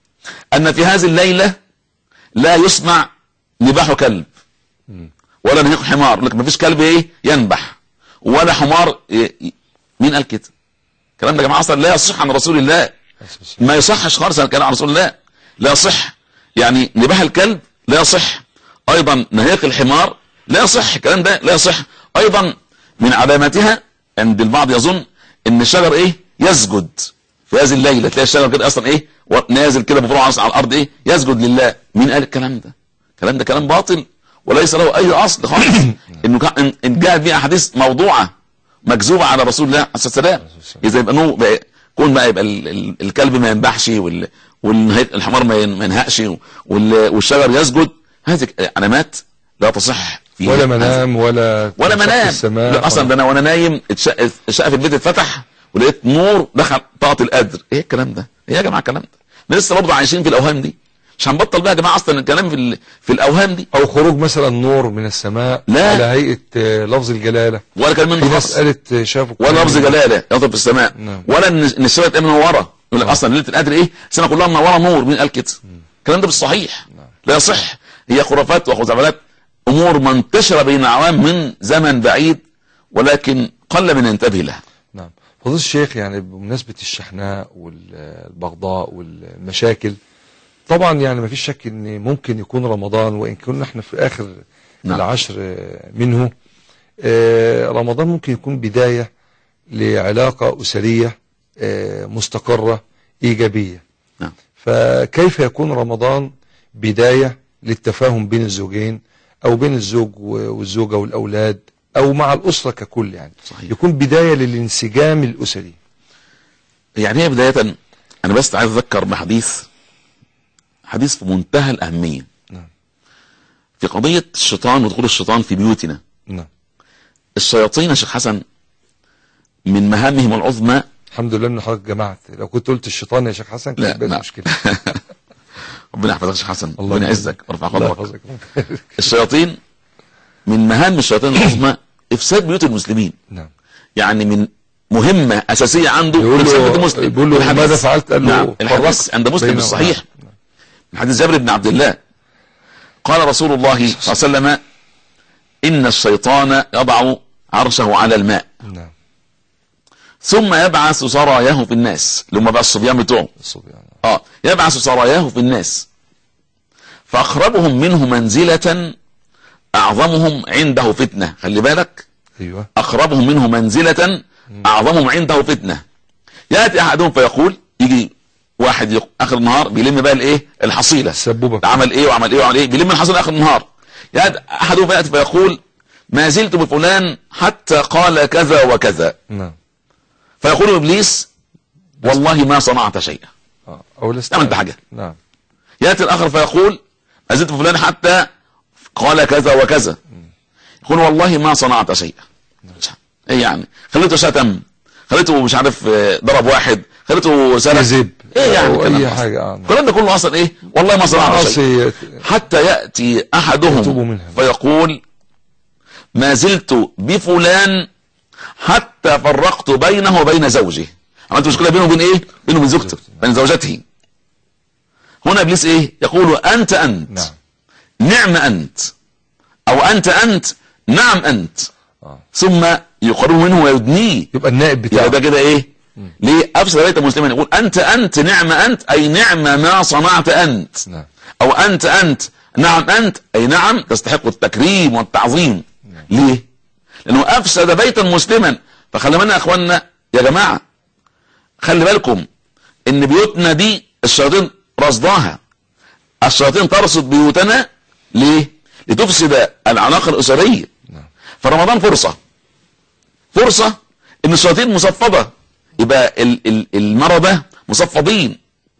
ان في هذه الليله لا يصنع نباح كلب مم. ولا نهيق حمار لك ما فيش كلب ايه ينبح ولا حمار إيه إيه. مين قال كده الكلام ده يا جماعه اصلا لا يصح عن رسول الله ما يصحش خالص الكلام عن رسول الله لا يصح يعني نباح الكلب لا يصح ايضا نهيق الحمار لا يصح الكلام ده لا يصح ايضا من علاماتها عند البعض يظن ان الشجر ايه يسجد في هذه الليله تلاقي الشجر كده اصلا ايه و- نازل كده بفروع على الارض ايه يسجد لله مين قال الكلام ده الكلام ده كلام باطل وليس له اي اصل خالص انه كا- إن- ان جاءت به احاديث موضوعه مكذوبه على رسول الله عليه الصلاه والسلام اذا يبقى نو بقى كون بقى يبقى ال- ال- الكلب ما ينبحش وال والحمار ما ين- ما ينهقش وال- والشجر يسجد هذه علامات لا تصح في ولا منام ولا ولا تنشق منام السماء لا اصلا ده انا وانا نايم اتشق الشقه في البيت اتفتح ولقيت نور دخل طاقه القدر ايه الكلام ده ايه يا جماعه الكلام ده احنا لسه برضه عايشين في الاوهام دي مش هنبطل بقى يا جماعه اصلا الكلام في ال- في الاوهام دي او خروج مثلا نور من السماء لا. على هيئه آه، لفظ الجلاله ولا كلام في منه ناس خالص قالت آه، شافوا ولا لفظ جلاله يضرب في السماء نعم. ولا ان إن السماء تبقى منوره يقول لك اصلا ليله القدر ايه السماء كلها منوره نور مين قال كده الكلام ده مش صحيح لا يصح هي خرافات وخزعبلات امور منتشره بين العوام من زمن بعيد ولكن قل من ينتبه لها نعم فضيلة الشيخ يعني بمناسبة الشحناء والبغضاء والمشاكل طبعا يعني ما فيش شك ان ممكن يكون رمضان وان كنا احنا في اخر نعم. نعم. العشر آه، منه آه، رمضان ممكن يكون بداية لعلاقة أسرية آه، مستقرة إيجابية نعم. فكيف يكون رمضان بداية للتفاهم بين الزوجين أو بين الزوج و- والزوجة والأولاد أو مع الأسرة ككل يعني صحيح. يكون بداية للانسجام الأسري يعني هي بداية أنا بس عايز أذكر بحديث حديث في منتهى الأهمية نعم. في قضية الشيطان ودخول الشيطان في بيوتنا نعم الشياطين يا شيخ حسن من مهامهم العظمى الحمد لله ان حضرتك جمعت لو كنت قلت الشيطان يا شيخ حسن لا، كانت بقت لا. مشكله ربنا يحفظك يا شيخ حسن الله ربنا يحفظك. يعزك ويرفع الله قدرك يحفظك الشياطين من مهام الشياطين العظمى إفساد بيوت المسلمين نعم يعني من مهمة أساسية عنده يقول إفساد بيوت له المسلم بيقول له والحديث- ماذا فعلت قال له نعم الحديث فرقت عند مسلم بين- الصحيح نعم. من حديث جابر بن عبد الله قال رسول الله صلى الله عليه وسلم إن الشيطان يضع عرشه على الماء نعم ثم يبعث سراياه في الناس اللي هم بقى الصبيان بتوعه الصبيان اه يبعث سراياه في الناس فأقربهم منه منزلة أعظمهم عنده فتنة خلي بالك ايوه أقربهم منه منزلة أعظمهم عنده فتنة يأتي أحدهم فيقول يجي واحد يق... آخر النهار بيلم بقى الإيه الحصيلة السبوبه عمل ايه وعمل ايه وعمل ايه بيلم الحصيله اخر النهار يأتي احدهم ياتي فيقول ما زلت بفلان حتى قال كذا وكذا نعم فيقول ابليس والله ما صنعت شيئا اه او لا عملت حاجة. نعم ياتي الاخر فيقول ما زلت بفلان حتى قال كذا وكذا يقول والله ما صنعت شيئا ايه يعني خليته شتم خليته مش عارف آه، ضرب واحد خليته سرق كذب ايه يعني او الكلام اي ده؟ حاجه اه الكلام ده كله اصلا ايه والله ما صنعت شيئا معاصي حتى يأتي يتوب أحدهم منها. فيقول ما زلت بفلان حتى فرقت بينه وبين زوجه عملت مشكله بينه وبين ايه بينه وبين زوجته بين زوجته هنا ابليس ايه يقول انت انت نعم نعم انت او انت انت نعم انت آه. ثم يقرب منه ويدنيه يبقى النائب يعني بتاعه ده كده ايه ليه افسد بيت مسلما يقول انت انت نعم انت اي نعم ما صنعت انت نعم او انت انت نعم انت اي نعم تستحق التكريم والتعظيم ليه لانه افسد بيتا مسلما فخلي بالنا يا اخوانا يا جماعه خلي بالكم ان بيوتنا دي الشياطين رصداها الشياطين ترصد بيوتنا ليه لتفسد العلاقه الاسريه نعم. فرمضان فرصه فرصه ان الشياطين مصفده يبقى ال- ال- المرضى مصفدين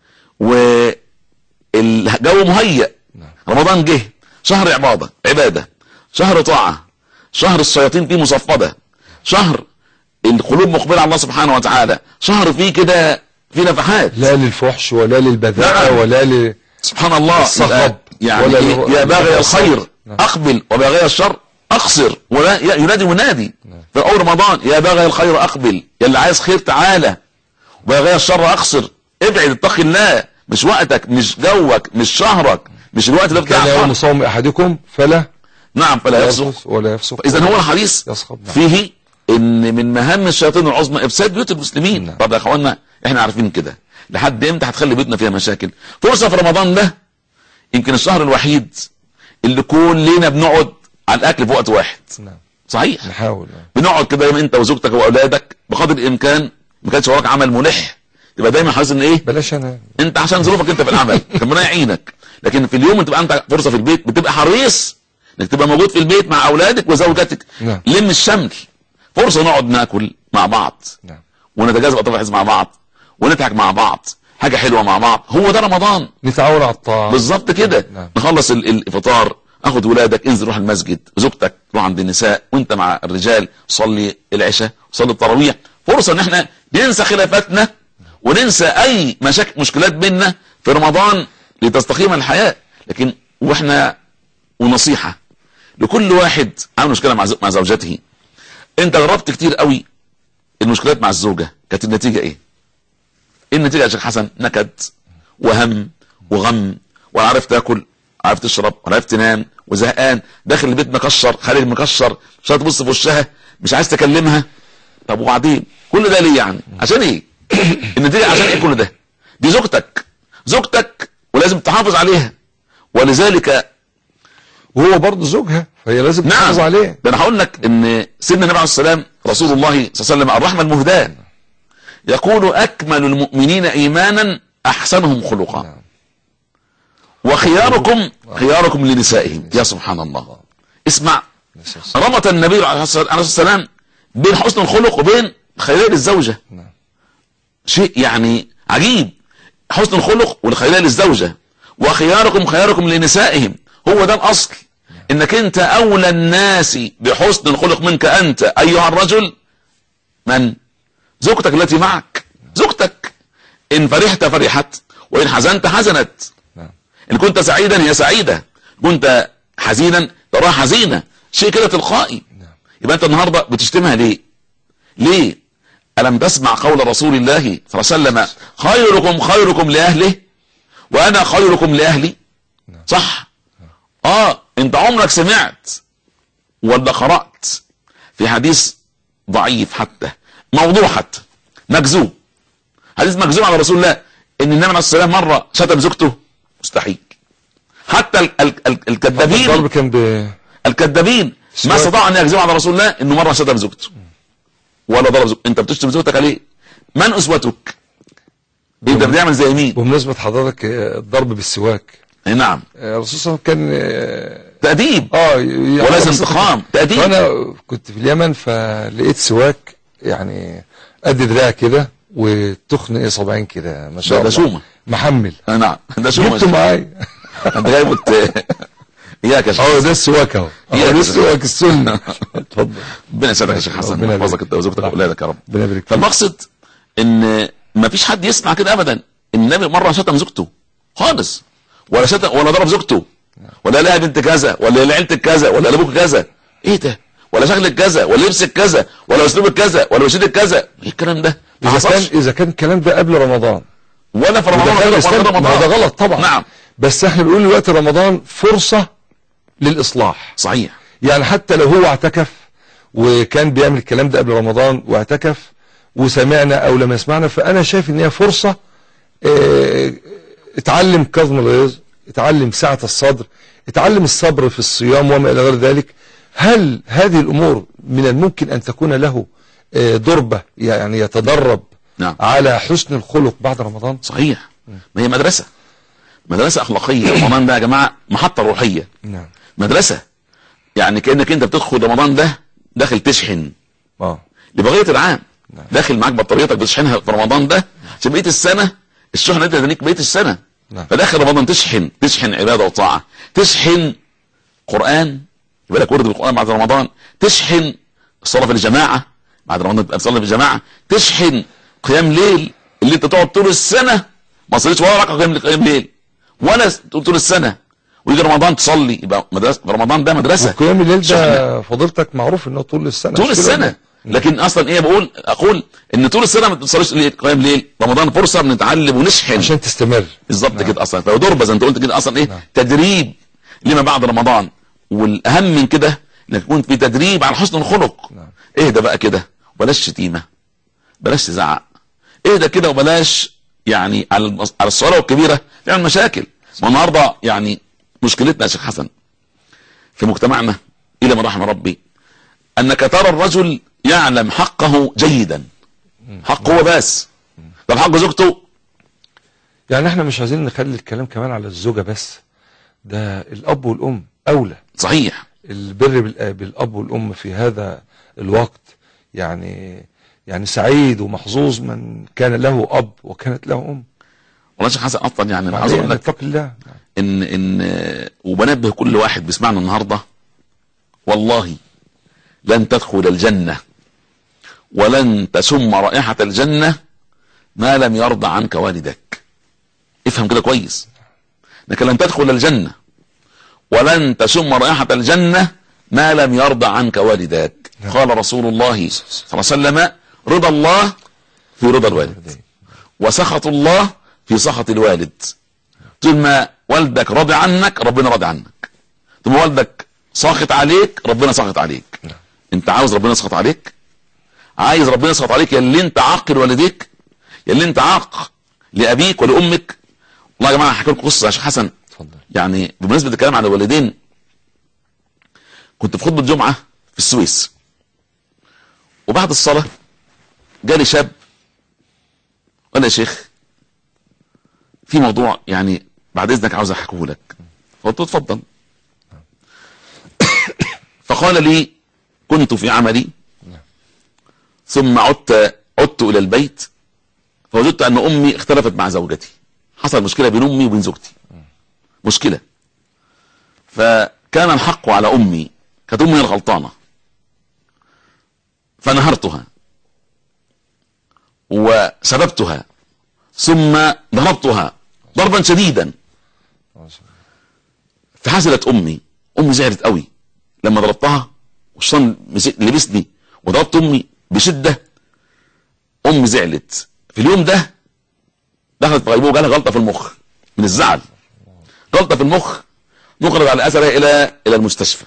والجو مهيأ نعم. رمضان جه شهر عباده عباده شهر طاعه شهر الشياطين فيه مصفده شهر القلوب مقبله على الله سبحانه وتعالى شهر فيه كده فيه نفحات لا للفحش ولا للبذاءة نعم. ولا ل سبحان الله الصخب يعني ولا إيه؟ الر- يا باغي الصخب. الخير نعم. اقبل وباغي الشر اقصر ولا ي- ينادي منادي في اول رمضان يا باغي الخير اقبل يا اللي عايز خير تعالى وباغي الشر اقصر ابعد اتق الله مش وقتك مش جوك مش شهرك مش الوقت اللي كان بتاعك يوم صوم احدكم فلا نعم فلا يفسق يرفث ولا يفسق اذا هو الحديث يصخب نعم. فيه ان من مهام الشياطين العظمى افساد بيوت المسلمين نعم. طب يا اخوانا احنا عارفين كده لحد امتى هتخلي بيوتنا فيها مشاكل فرصه في رمضان ده يمكن الشهر الوحيد اللي كلنا بنقعد على الاكل في وقت واحد نعم صحيح نحاول نعم. بنقعد كده دايما انت وزوجتك واولادك بقدر الامكان ما كانش وراك عمل ملح تبقى دايما حاسس ان ايه بلاش انا انت عشان ظروفك انت في العمل ربنا يعينك لكن في اليوم انت تبقى انت فرصه في البيت بتبقى حريص انك تبقى موجود في البيت مع اولادك وزوجتك نعم. لم الشمل فرصه نقعد ناكل مع بعض نعم ونتجاذب اطراف مع بعض ونضحك مع بعض حاجه حلوه مع بعض هو ده رمضان نتعاون على الطاعة بالظبط كده نعم. نخلص ال- الفطار اخد ولادك انزل روح المسجد زوجتك روح عند النساء وانت مع الرجال صلي العشاء صلي التراويح فرصه ان احنا ننسى خلافاتنا وننسى اي مشاكل مشكلات بيننا في رمضان لتستقيم الحياه لكن واحنا ونصيحه لكل واحد عامل مشكله مع زو- مع زوجته انت جربت كتير قوي المشكلات مع الزوجه كانت النتيجه ايه؟ ايه النتيجه يا شيخ حسن؟ نكد وهم وغم ولا عارف تاكل عارف تشرب ولا عارف تنام وزهقان داخل البيت مكشر خارج مكشر مش عايز تبص في وشها مش عايز تكلمها طب وبعدين كل ده ليه يعني عشان ايه النتيجه عشان ايه كل ده دي زوجتك زوجتك ولازم تحافظ عليها ولذلك وهو برضه زوجها فهي لازم نعم تحافظ عليه ده انا هقول لك ان سيدنا النبي عليه السلام رسول الله صلى الله عليه وسلم الرحمه المهداه يقول اكمل المؤمنين ايمانا احسنهم خلقا نعم. وخياركم خياركم لنسائهم يا سبحان الله اسمع نسأل الله. ربط النبي عليه الصلاه والسلام بين حسن الخلق وبين خيال الزوجه نعم شيء يعني عجيب حسن الخلق والخيال للزوجة وخياركم خياركم لنسائهم هو ده الأصل إنك أنت أولى الناس بحسن الخلق منك أنت أيها الرجل من زوجتك التي معك زوجتك إن فرحت فرحت وإن حزنت حزنت نعم إن كنت سعيدا هي سعيدة كنت حزينا تراها حزينة شيء كده تلقائي نعم يبقى أنت النهاردة بتشتمها ليه ليه ألم تسمع قول رسول الله صلى الله عليه وسلم خيركم خيركم لأهله وأنا خيركم لأهلي نعم. صح آه أنت عمرك سمعت ولا قرأت في حديث ضعيف حتى موضوع حتى مكذوب حديث مكذوب على رسول الله ان النبي عليه الصلاه والسلام مره شتم زوجته مستحيل حتى ال- ال- ال- الكذابين الضرب كان ب الكذابين ما سواء- استطاع ان يكذبوا على رسول الله انه مره شتم زوجته ولا ضرب زوجته انت بتشتم زوجتك عليه من اسوتك انت بتعمل زي مين بمناسبة حضرتك آه، الضرب بالسواك أي نعم آه، الرسول صلى الله عليه وسلم كان آه، تأديب اه ي- ولازم بس- انتقام تأديب فانا كنت في اليمن فلقيت سواك يعني قد دراع كده وتخن ايه صبعين كده ما شاء ده- الله ده شومة. محمل أي نعم ده شو جبته معايا انت جايبه ت- اياك يا شيخ اه ده السواك اهو إيه اه ده يا السواك السنة اتفضل ربنا يسعدك يا شيخ حسن ربنا يحفظك يبارك. انت وزوجتك واولادك يا رب ربنا يبارك فيك فالمقصد ان ما فيش حد يسمع كده ابدا النبي مره شتم زوجته خالص ولا شتم ولا ضرب زوجته ولا لها بنت كذا ولا لعيلتك كذا ولا لابوك كذا ايه ده ولا شكلك كذا ولا لبسك كذا ولا اسلوبك كذا ولا مشيتك كذا ايه الكلام ده ما اذا كان حصلش اذا كان الكلام ده قبل رمضان ولا في إذا رمضان كان ولا في الإسلام- رمضان ما هو ده غلط طبعا نعم بس احنا بنقول دلوقتي رمضان فرصة للإصلاح صحيح يعني حتى لو هو اعتكف وكان بيعمل الكلام ده قبل رمضان واعتكف وسمعنا او لم يسمعنا فانا شايف ان هي فرصة اه، اتعلم كظم الغيظ اتعلم سعة الصدر اتعلم الصبر في الصيام وما الى غير ذلك هل هذه الامور من الممكن ان تكون له اه، ضربة يعني يتدرب نعم على حسن الخلق بعد رمضان صحيح ما هي مدرسة مدرسة أخلاقية رمضان ده يا جماعة محطة روحية نعم مدرسة يعني كأنك أنت بتدخل رمضان ده داخل تشحن اه لبقية العام نعم. داخل معاك بطاريتك بتشحنها في رمضان ده عشان بقية السنة الشحنة دي تدنيك بقية السنة نعم. فداخل رمضان تشحن تشحن عبادة وطاعة تشحن قرآن يبقى لك ورد بالقرآن بعد رمضان تشحن الصلاة في الجماعة بعد رمضان تبقى تصلي في الجماعة تشحن قيام ليل اللي انت تقعد طول السنة ما تصليش ولا ركعة قيام قيام ليل ولا طول السنة ويجي رمضان تصلي يبقى مدرسة رمضان ده مدرسة وقيام الليل ده فضيلتك معروف انه طول السنة طول مش كده السنة ولا؟ لكن اصلا ايه بقول اقول ان طول السنة ما بتصليش ليه قيام ليل رمضان فرصة بنتعلم ونشحن عشان تستمر بالظبط نعم. كده اصلا فضربة زي انت قلت كده اصلا ايه نعم. تدريب لما بعد رمضان والاهم من كده انك يكون في تدريب على حسن الخلق نعم. ايه ده بقى كده بلاش شتيمة بلاش تزعق ايه ده كده وبلاش يعني على المص- على الصغيرة والكبيرة تعمل مشاكل والنهارده يعني مشكلتنا يا شيخ حسن في مجتمعنا الى ما رحم ربي انك ترى الرجل يعلم حقه جيدا حقه هو بس طب حق زوجته يعني احنا مش عايزين نخلي الكلام كمان على الزوجة بس ده الاب والام اولى صحيح البر بالآ- بالاب والام في هذا الوقت يعني يعني سعيد ومحظوظ من كان له اب وكانت له ام والله يا شيخ حسن اصلا يعني انا عايز عليه اقول ان لك اتق الله ان ان وبنبه كل واحد بيسمعنا النهارده والله لن تدخل الجنه ولن تشم رائحه الجنه ما لم يرضى عنك والدك افهم كده كويس انك لن تدخل الجنه ولن تشم رائحه الجنه ما لم يرضى عنك والداك قال رسول الله صلى الله عليه وسلم رضا الله في رضا الوالد وسخط الله في سخط الوالد طول ما والدك راضي عنك ربنا راضي عنك طول ما والدك ساخط عليك ربنا ساخط عليك نعم. انت عاوز ربنا يسخط عليك عايز ربنا يسخط عليك يا اللي انت عاق لوالديك يا اللي انت عاق لابيك ولامك والله يا جماعه هحكي لكم قصه يا شيخ حسن اتفضل يعني بمناسبه الكلام عن الوالدين كنت في خطبه جمعه في السويس وبعد الصلاه جالي شاب قال لي يا شيخ في موضوع يعني بعد اذنك عاوز احكيه لك قلت له اتفضل فقال لي كنت في عملي ثم عدت عدت الى البيت فوجدت ان امي اختلفت مع زوجتي حصل مشكله بين امي وبين زوجتي مشكله فكان الحق على امي كانت امي الغلطانه فنهرتها وسببتها ثم ضربتها ضربا شديدا فحزلت امي امي زعلت قوي لما ضربتها والشيطان مسك- لبسني وضربت امي بشده امي زعلت في اليوم ده دخلت في غيبوبه جالها غلطه في المخ من الزعل غلطه في المخ نقلت على اثرها الى الى المستشفى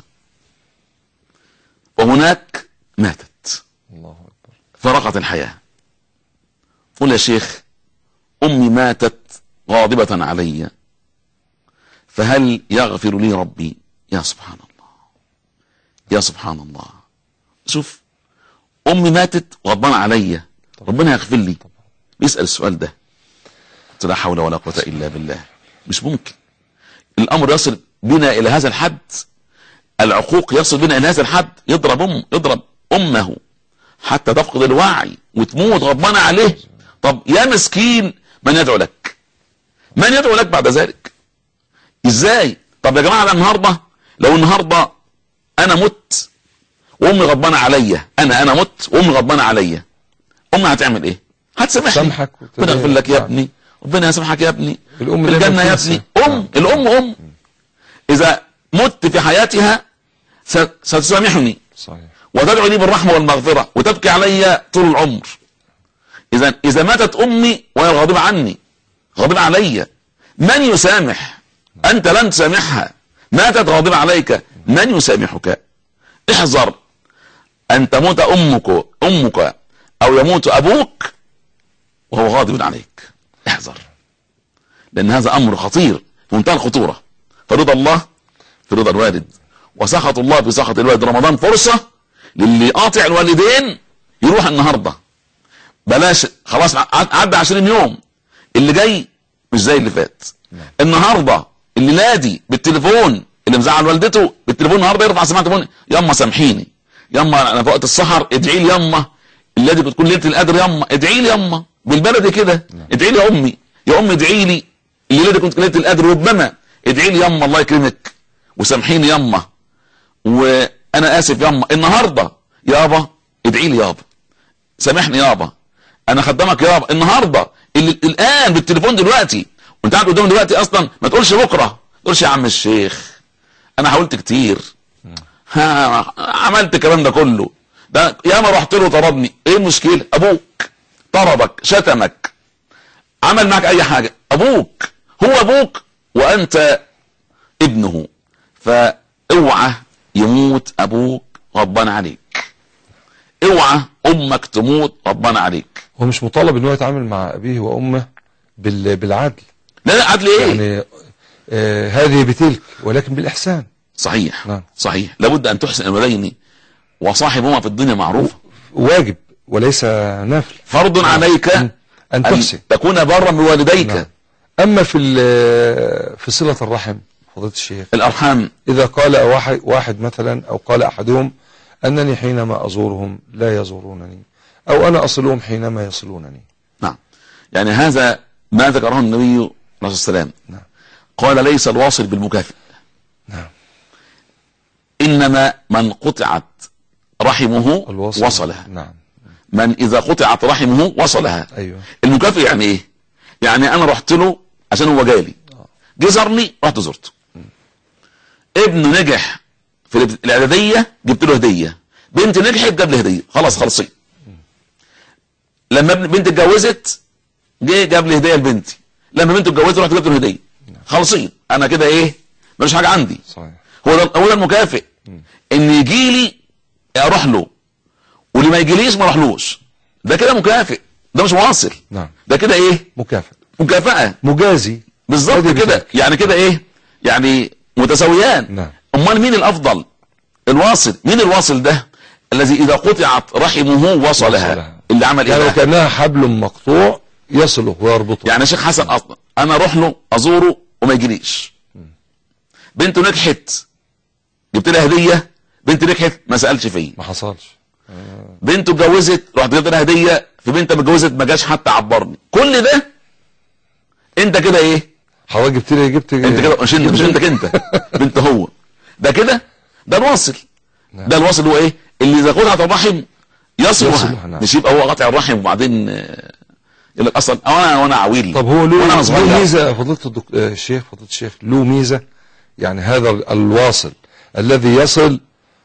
وهناك ماتت الله اكبر فرقت الحياه قل يا شيخ امي ماتت غاضبه علي فهل يغفر لي ربي يا سبحان الله يا سبحان الله شوف امي ماتت غضبانه عليا ربنا يغفر لي بيسال السؤال ده قلت لا حول ولا قوه الا بالله مش ممكن الامر يصل بنا الى هذا الحد العقوق يصل بنا الى هذا الحد يضرب ام يضرب امه حتى تفقد الوعي وتموت غضبانه عليه طب يا مسكين من يدعو لك من يدعو لك بعد ذلك ازاي طب يا جماعه أنا النهارده لو النهارده انا مت وامي غضبانه عليا انا انا مت وامي غضبانه عليا امي هتعمل ايه هتسامحني سامحك وتدعي- ربنا يغفر لك يا نعم. ابني ربنا يسامحك يا ابني الأم في دايماً الجنه يا تنسى. ابني ام نعم. الام ام اذا مت في حياتها س- ستسامحني صحيح وتدعو لي بالرحمة والمغفرة وتبكي علي طول العمر إذا إذا ماتت أمي وهي غاضبة عني غاضبة علي من يسامح أنت لن تسامحها ماتت غاضبة عليك من يسامحك احذر أن تموت أمك أمك أو يموت أبوك وهو غاضب عليك احذر لأن هذا أمر خطير في منتهى الخطورة فرضا الله في رضا الوالد وسخط الله في سخط الوالد رمضان فرصة للي قاطع الوالدين يروح النهارده بلاش خلاص عدى 20 يوم اللي جاي مش زي اللي فات النهارده اللي نادي بالتليفون اللي مزعل والدته بالتليفون النهارده يرفع سماعه تليفون يما سامحيني يما انا في وقت السهر ادعي لي يما اللي بتكون ليله القدر يما ادعي لي يما بالبلدي كده ادعي لي يا امي يا امي ادعي لي الليله كنت ليله القدر ربما ادعي لي يما الله يكرمك وسامحيني يما وانا اسف يما النهارده يابا ادعي لي يابا سامحني يابا انا خدامك يابا النهارده اللي الان بالتليفون دلوقتي وانت قاعد قدامي دلوقتي اصلا ما تقولش بكره ما تقولش يا عم الشيخ انا حاولت كتير ها عملت الكلام ده كله ده ياما رحت له طردني ايه المشكله ابوك طردك شتمك عمل معك اي حاجه ابوك هو ابوك وانت ابنه فاوعى يموت ابوك غضبان عليك اوعى امك تموت غضبان عليك هو مش مطالب ان هو يتعامل مع ابيه وامه بال... بالعدل لا لا عدل ايه يعني آه هذه بتلك ولكن بالاحسان صحيح نعم. صحيح لابد ان تحسن الوالدين وصاحبهما في الدنيا معروفه واجب وليس نفل فرض عليك ان ان تحسن تكون برا بوالديك نعم. اما في ال- في صله الرحم فضيله الشيخ الارحام إذا قال واحد, واحد مثلا أو قال أحدهم أنني حينما أزورهم لا يزورونني أو أنا أصلهم حينما يصلونني نعم يعني هذا ما ذكره النبي عليه الصلاه والسلام نعم. قال ليس الواصل بالمكافئ نعم انما من قطعت رحمه الوصل وصلها نعم من اذا قطعت رحمه وصلها أيوه المكافئ يعني ايه يعني انا رحت له عشان هو جالي جه زارني رحت زرته ابنه نجح في الاب- الاعداديه جبت له هديه بنت نجحت جاب لي هديه خلاص خلصين لما ابن- بنت اتجوزت جه جاب لي هديه لبنتي لما بنته اتجوزت رحت جبت له هديه خلصين انا كده ايه مفيش حاجه عندي صحيح هو ده هو ده المكافئ ان يجي لي اروح له واللي ما يجيليش ما اروحلوش ده كده مكافئ ده مش واصل نعم ده كده ايه مكافأة مكافأة مجازي بالظبط هذه كده بتاعك. يعني كده ايه يعني متساويان نعم. امال مين الافضل الواصل مين الواصل ده الذي اذا قطعت رحمه وصلها, وصلها. اللي عمل ايه يعني بقى؟ وكأنها حبل مقطوع يصله ويربطه يعني شيخ حسن اصلا انا اروح له ازوره وما يجيليش بنته نجحت جبت لها هديه بنت نجحت ما سالش فيا ما حصلش بنته اتجوزت رحت جبت لها هديه في بنت ما اتجوزت ما جاش حتى عبرني كل ده انت كده ايه حضرتك جبت لي جبت انت كده مش انت مش انت انت بنت هو ده كده ده الواصل نعم. ده الواصل هو ايه اللي اذا قطعت الرحم يصلها يصلها، نعم. مش يبقى هو قاطع الرحم وبعدين آه، يقول لك اصلا انا وانا عويل طب هو له وانا له صغير ميزة فضيلة الدك... آه، الشيخ فضيلة الشيخ له ميزة يعني هذا الواصل الذي يصل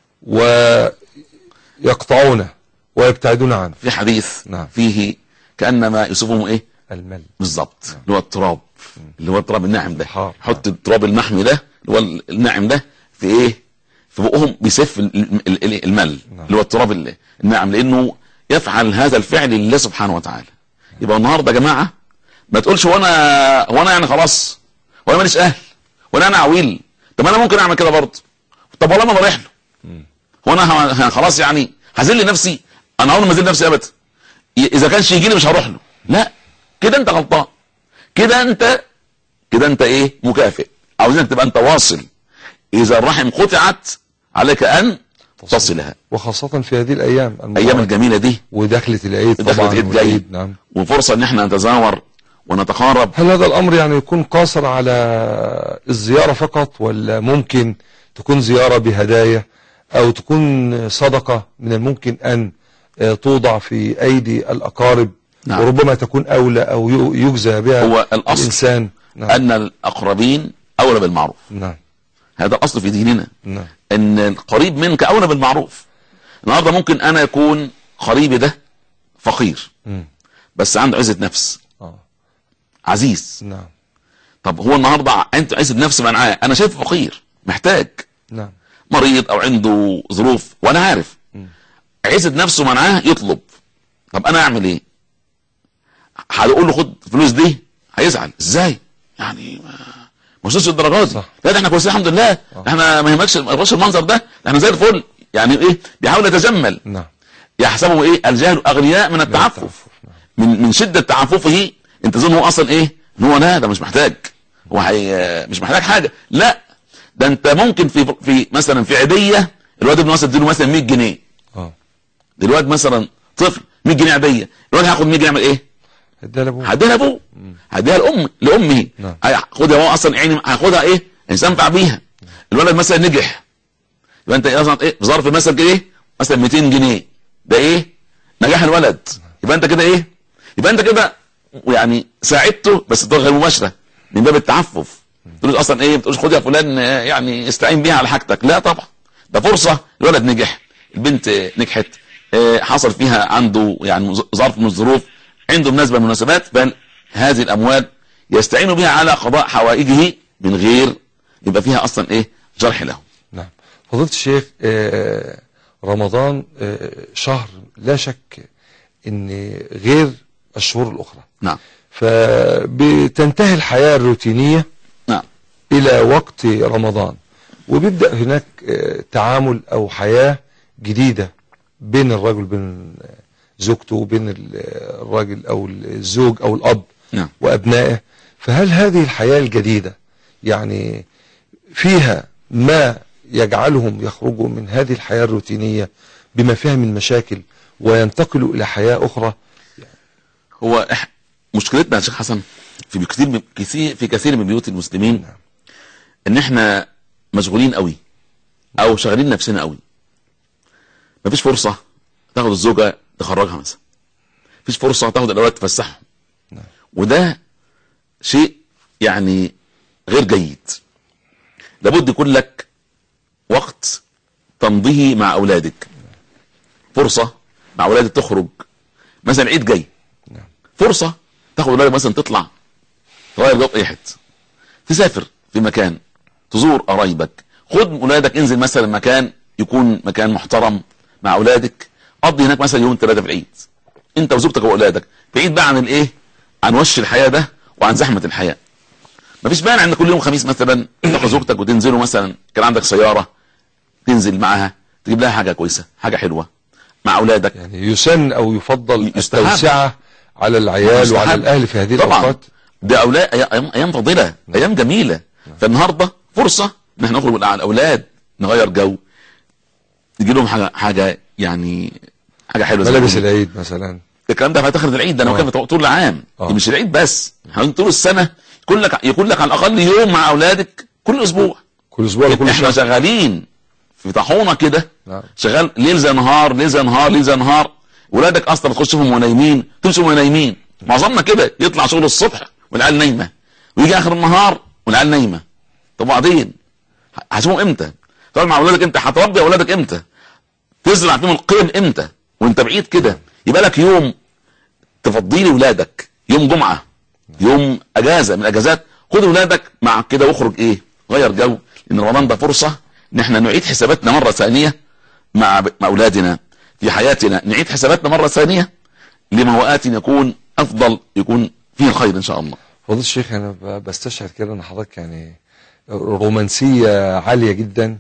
ويقطعونه ويبتعدون عنه في حديث نعم. فيه كانما يوصفهم ايه المل بالظبط اللي هو التراب اللي هو التراب الناعم ده حار. حط التراب المحمي ده اللي هو الناعم ده في ايه في بقهم بيسف ال- ال- ال- المل نعم. اللي هو التراب ال- الناعم لانه يفعل هذا الفعل لله سبحانه وتعالى يبقى النهارده يا جماعه ما تقولش وانا وانا يعني خلاص وانا ماليش اهل وانا انا عويل طب انا ممكن اعمل كده برضه طب والله ما بروح له هو انا ه- ه- خلاص يعني هذل نفسي انا عمري ما اذل نفسي ابدا ي- اذا كانش يجي لي مش هروح له لا كده انت غلطان كده انت كده انت ايه مكافئ عاوزينك تبقى انت واصل اذا الرحم قطعت عليك ان تصلها وخاصة في هذه الأيام ايام المباركة. الجميله دي ودخلة العيد دخلة طبعا العيد والعيد جاي. نعم وفرصه ان احنا نتزاور ونتقارب هل هذا الأمر يعني يكون قاصر على الزيارة فقط ولا ممكن تكون زيارة بهدايا أو تكون صدقة من الممكن أن آه، توضع في أيدي الأقارب نعم. وربما تكون أولى أو ي- يجزى بها هو الأصل الإنسان نعم ان الاقربين اولى بالمعروف نعم هذا الاصل في ديننا نعم ان القريب منك اولى بالمعروف النهارده ممكن انا يكون قريبي ده فقير مم. بس عنده عزه نفس اه عزيز نعم طب هو النهارده انت عزه نفس معاه انا شايفه فقير محتاج نعم مريض او عنده ظروف وانا عارف عزه نفسه منعاه يطلب طب انا اعمل ايه هقول له خد الفلوس دي هيزعل ازاي يعني ما ما وصلش الدرجات دي صح. لا ده احنا كويسين الحمد لله احنا ما يهمكش ما يهمكش المنظر ده ده احنا زي الفل يعني ايه بيحاول يتجمل نعم يحسبه ايه الجهل اغنياء من التعفف نعم. من من شده تعففه انت تظن هو اصلا ايه ان هو لا ده مش محتاج هو حي... مش محتاج حاجه لا ده انت ممكن في في مثلا في عيديه الواد ابن مثلا تديله مثلا 100 جنيه اه الواد مثلا طفل 100 جنيه عاديه الواد هياخد 100 جنيه يعمل ايه اديها لابوه هديها لابوه هديها لام لامه نعم. هياخدها هو اصلا عيني هياخدها ايه يستنفع بيها الولد مثلا نجح يبقى انت اصلا ايه في ظرف مثلا كده ايه مثلا 200 جنيه ده ايه نجاح الولد يبقى انت كده ايه يبقى انت كده يعني ساعدته بس بطريقه غير مباشره من باب التعفف تقول اصلا ايه بتقولش خد يا فلان آه، يعني استعين بيها على حاجتك لا طبعا ده فرصه الولد نجح البنت آه، نجحت آه، حصل فيها عنده يعني ظ- ظرف من الظروف عنده مناسبه من المناسبات فهذه الاموال يستعين بها على قضاء حوائجه من غير يبقى فيها اصلا ايه جرح له نعم فضيلة الشيخ آه، رمضان آه، شهر لا شك ان غير الشهور الاخرى نعم فبتنتهي الحياة الروتينية نعم الى وقت رمضان وبيبدأ هناك آه، تعامل او حياة جديدة بين الرجل بين زوجته وبين ال- الراجل او الزوج او الاب نعم وابنائه فهل هذه الحياة الجديدة يعني فيها ما يجعلهم يخرجوا من هذه الحياة الروتينية بما فيها من مشاكل وينتقلوا الى حياة اخرى هو إح... مشكلتنا يا شيخ حسن في كثير من كثير في كثير من بيوت المسلمين نعم. ان احنا مشغولين قوي او شغالين نفسنا قوي مفيش فرصه تاخد الزوجه تخرجها مثلا مفيش فرصه تاخد الاولاد تفسحهم نعم. وده شيء يعني غير جيد لابد يكون لك وقت تمضيه مع اولادك فرصه مع اولادك تخرج مثلا العيد جاي نعم. فرصه تاخد اولادك مثلا تطلع تغير جو اي حته تسافر في مكان تزور قرايبك خد اولادك انزل مثلا مكان يكون مكان محترم مع اولادك قضي هناك مثلا يوم ثلاثه في العيد انت وزوجتك واولادك بعيد بقى عن الايه عن وش الحياه ده وعن زحمه الحياه مفيش مانع ان كل يوم خميس مثلا تاخد زوجتك وتنزلوا مثلا كان عندك سياره تنزل معاها تجيب لها حاجه كويسه حاجه حلوه مع اولادك يعني يسن او يفضل يستحب. التوسعة على العيال وعلى مستحب. الاهل في هذه طبعا الاوقات ده اولاد ايام ايام فضيله ايام جميله فالنهارده فرصه ان احنا نخرج مع الاولاد نغير جو نجي لهم حاجه حاجه يعني حاجه حلوه زي ما ملابس بيقولوا. العيد مثلا الكلام ده في اخر العيد ده انا آه. بتكلم في طول العام آه. دي مش العيد بس احنا طول السنه يكون لك يكون لك على الاقل يوم مع اولادك كل اسبوع كل اسبوع ولا كل احنا شهر شغالين في طاحونه كده نعم. شغال ليل زي نهار ليل زي نهار ليل زي نهار ولادك اصلا تخش فيهم وهم نايمين تمشي وهم نايمين معظمنا كده يطلع شغل الصبح والعيال نايمه ويجي اخر النهار والعيال نايمه طب وبعدين هتشوفهم امتى؟ تقعد مع اولادك امتى؟ هتربي اولادك امتى؟ تزرع فيهم القيم امتى؟ وانت بعيد كده يبقى لك يوم تفضي لي ولادك يوم جمعه يوم اجازه من الاجازات خد ولادك مع كده واخرج ايه؟ غير جو لان رمضان ده فرصه ان احنا نعيد حساباتنا مره ثانيه مع مع اولادنا في حياتنا نعيد حساباتنا مره ثانيه لموات يكون افضل يكون فيه الخير ان شاء الله فضيلة الشيخ انا ب- بستشعر كده ان حضرتك يعني رومانسية عالية جدا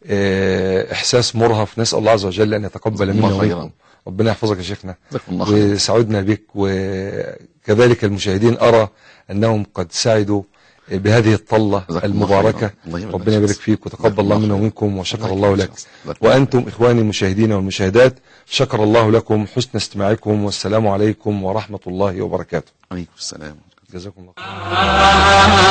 آه، احساس مرهف نسأل الله عز وجل ان يتقبل الله منا خيرا. ومنكم ربنا يحفظك يا شيخنا جزاكم الله خير وسعدنا بك وكذلك المشاهدين ارى انهم قد سعدوا بهذه الطلة جزاكم الله المباركة خيرا. الله يبارك ربنا يبارك فيك. فيك وتقبل جزاكم الله الله منا خير. ومنكم وشكر جزاكم الله الله لك خير. جزاكم الله وأنتم إخواني المشاهدين والمشاهدات شكر الله لكم حسن استماعكم والسلام عليكم ورحمة الله وبركاته عليكم السلام جزاكم الله خير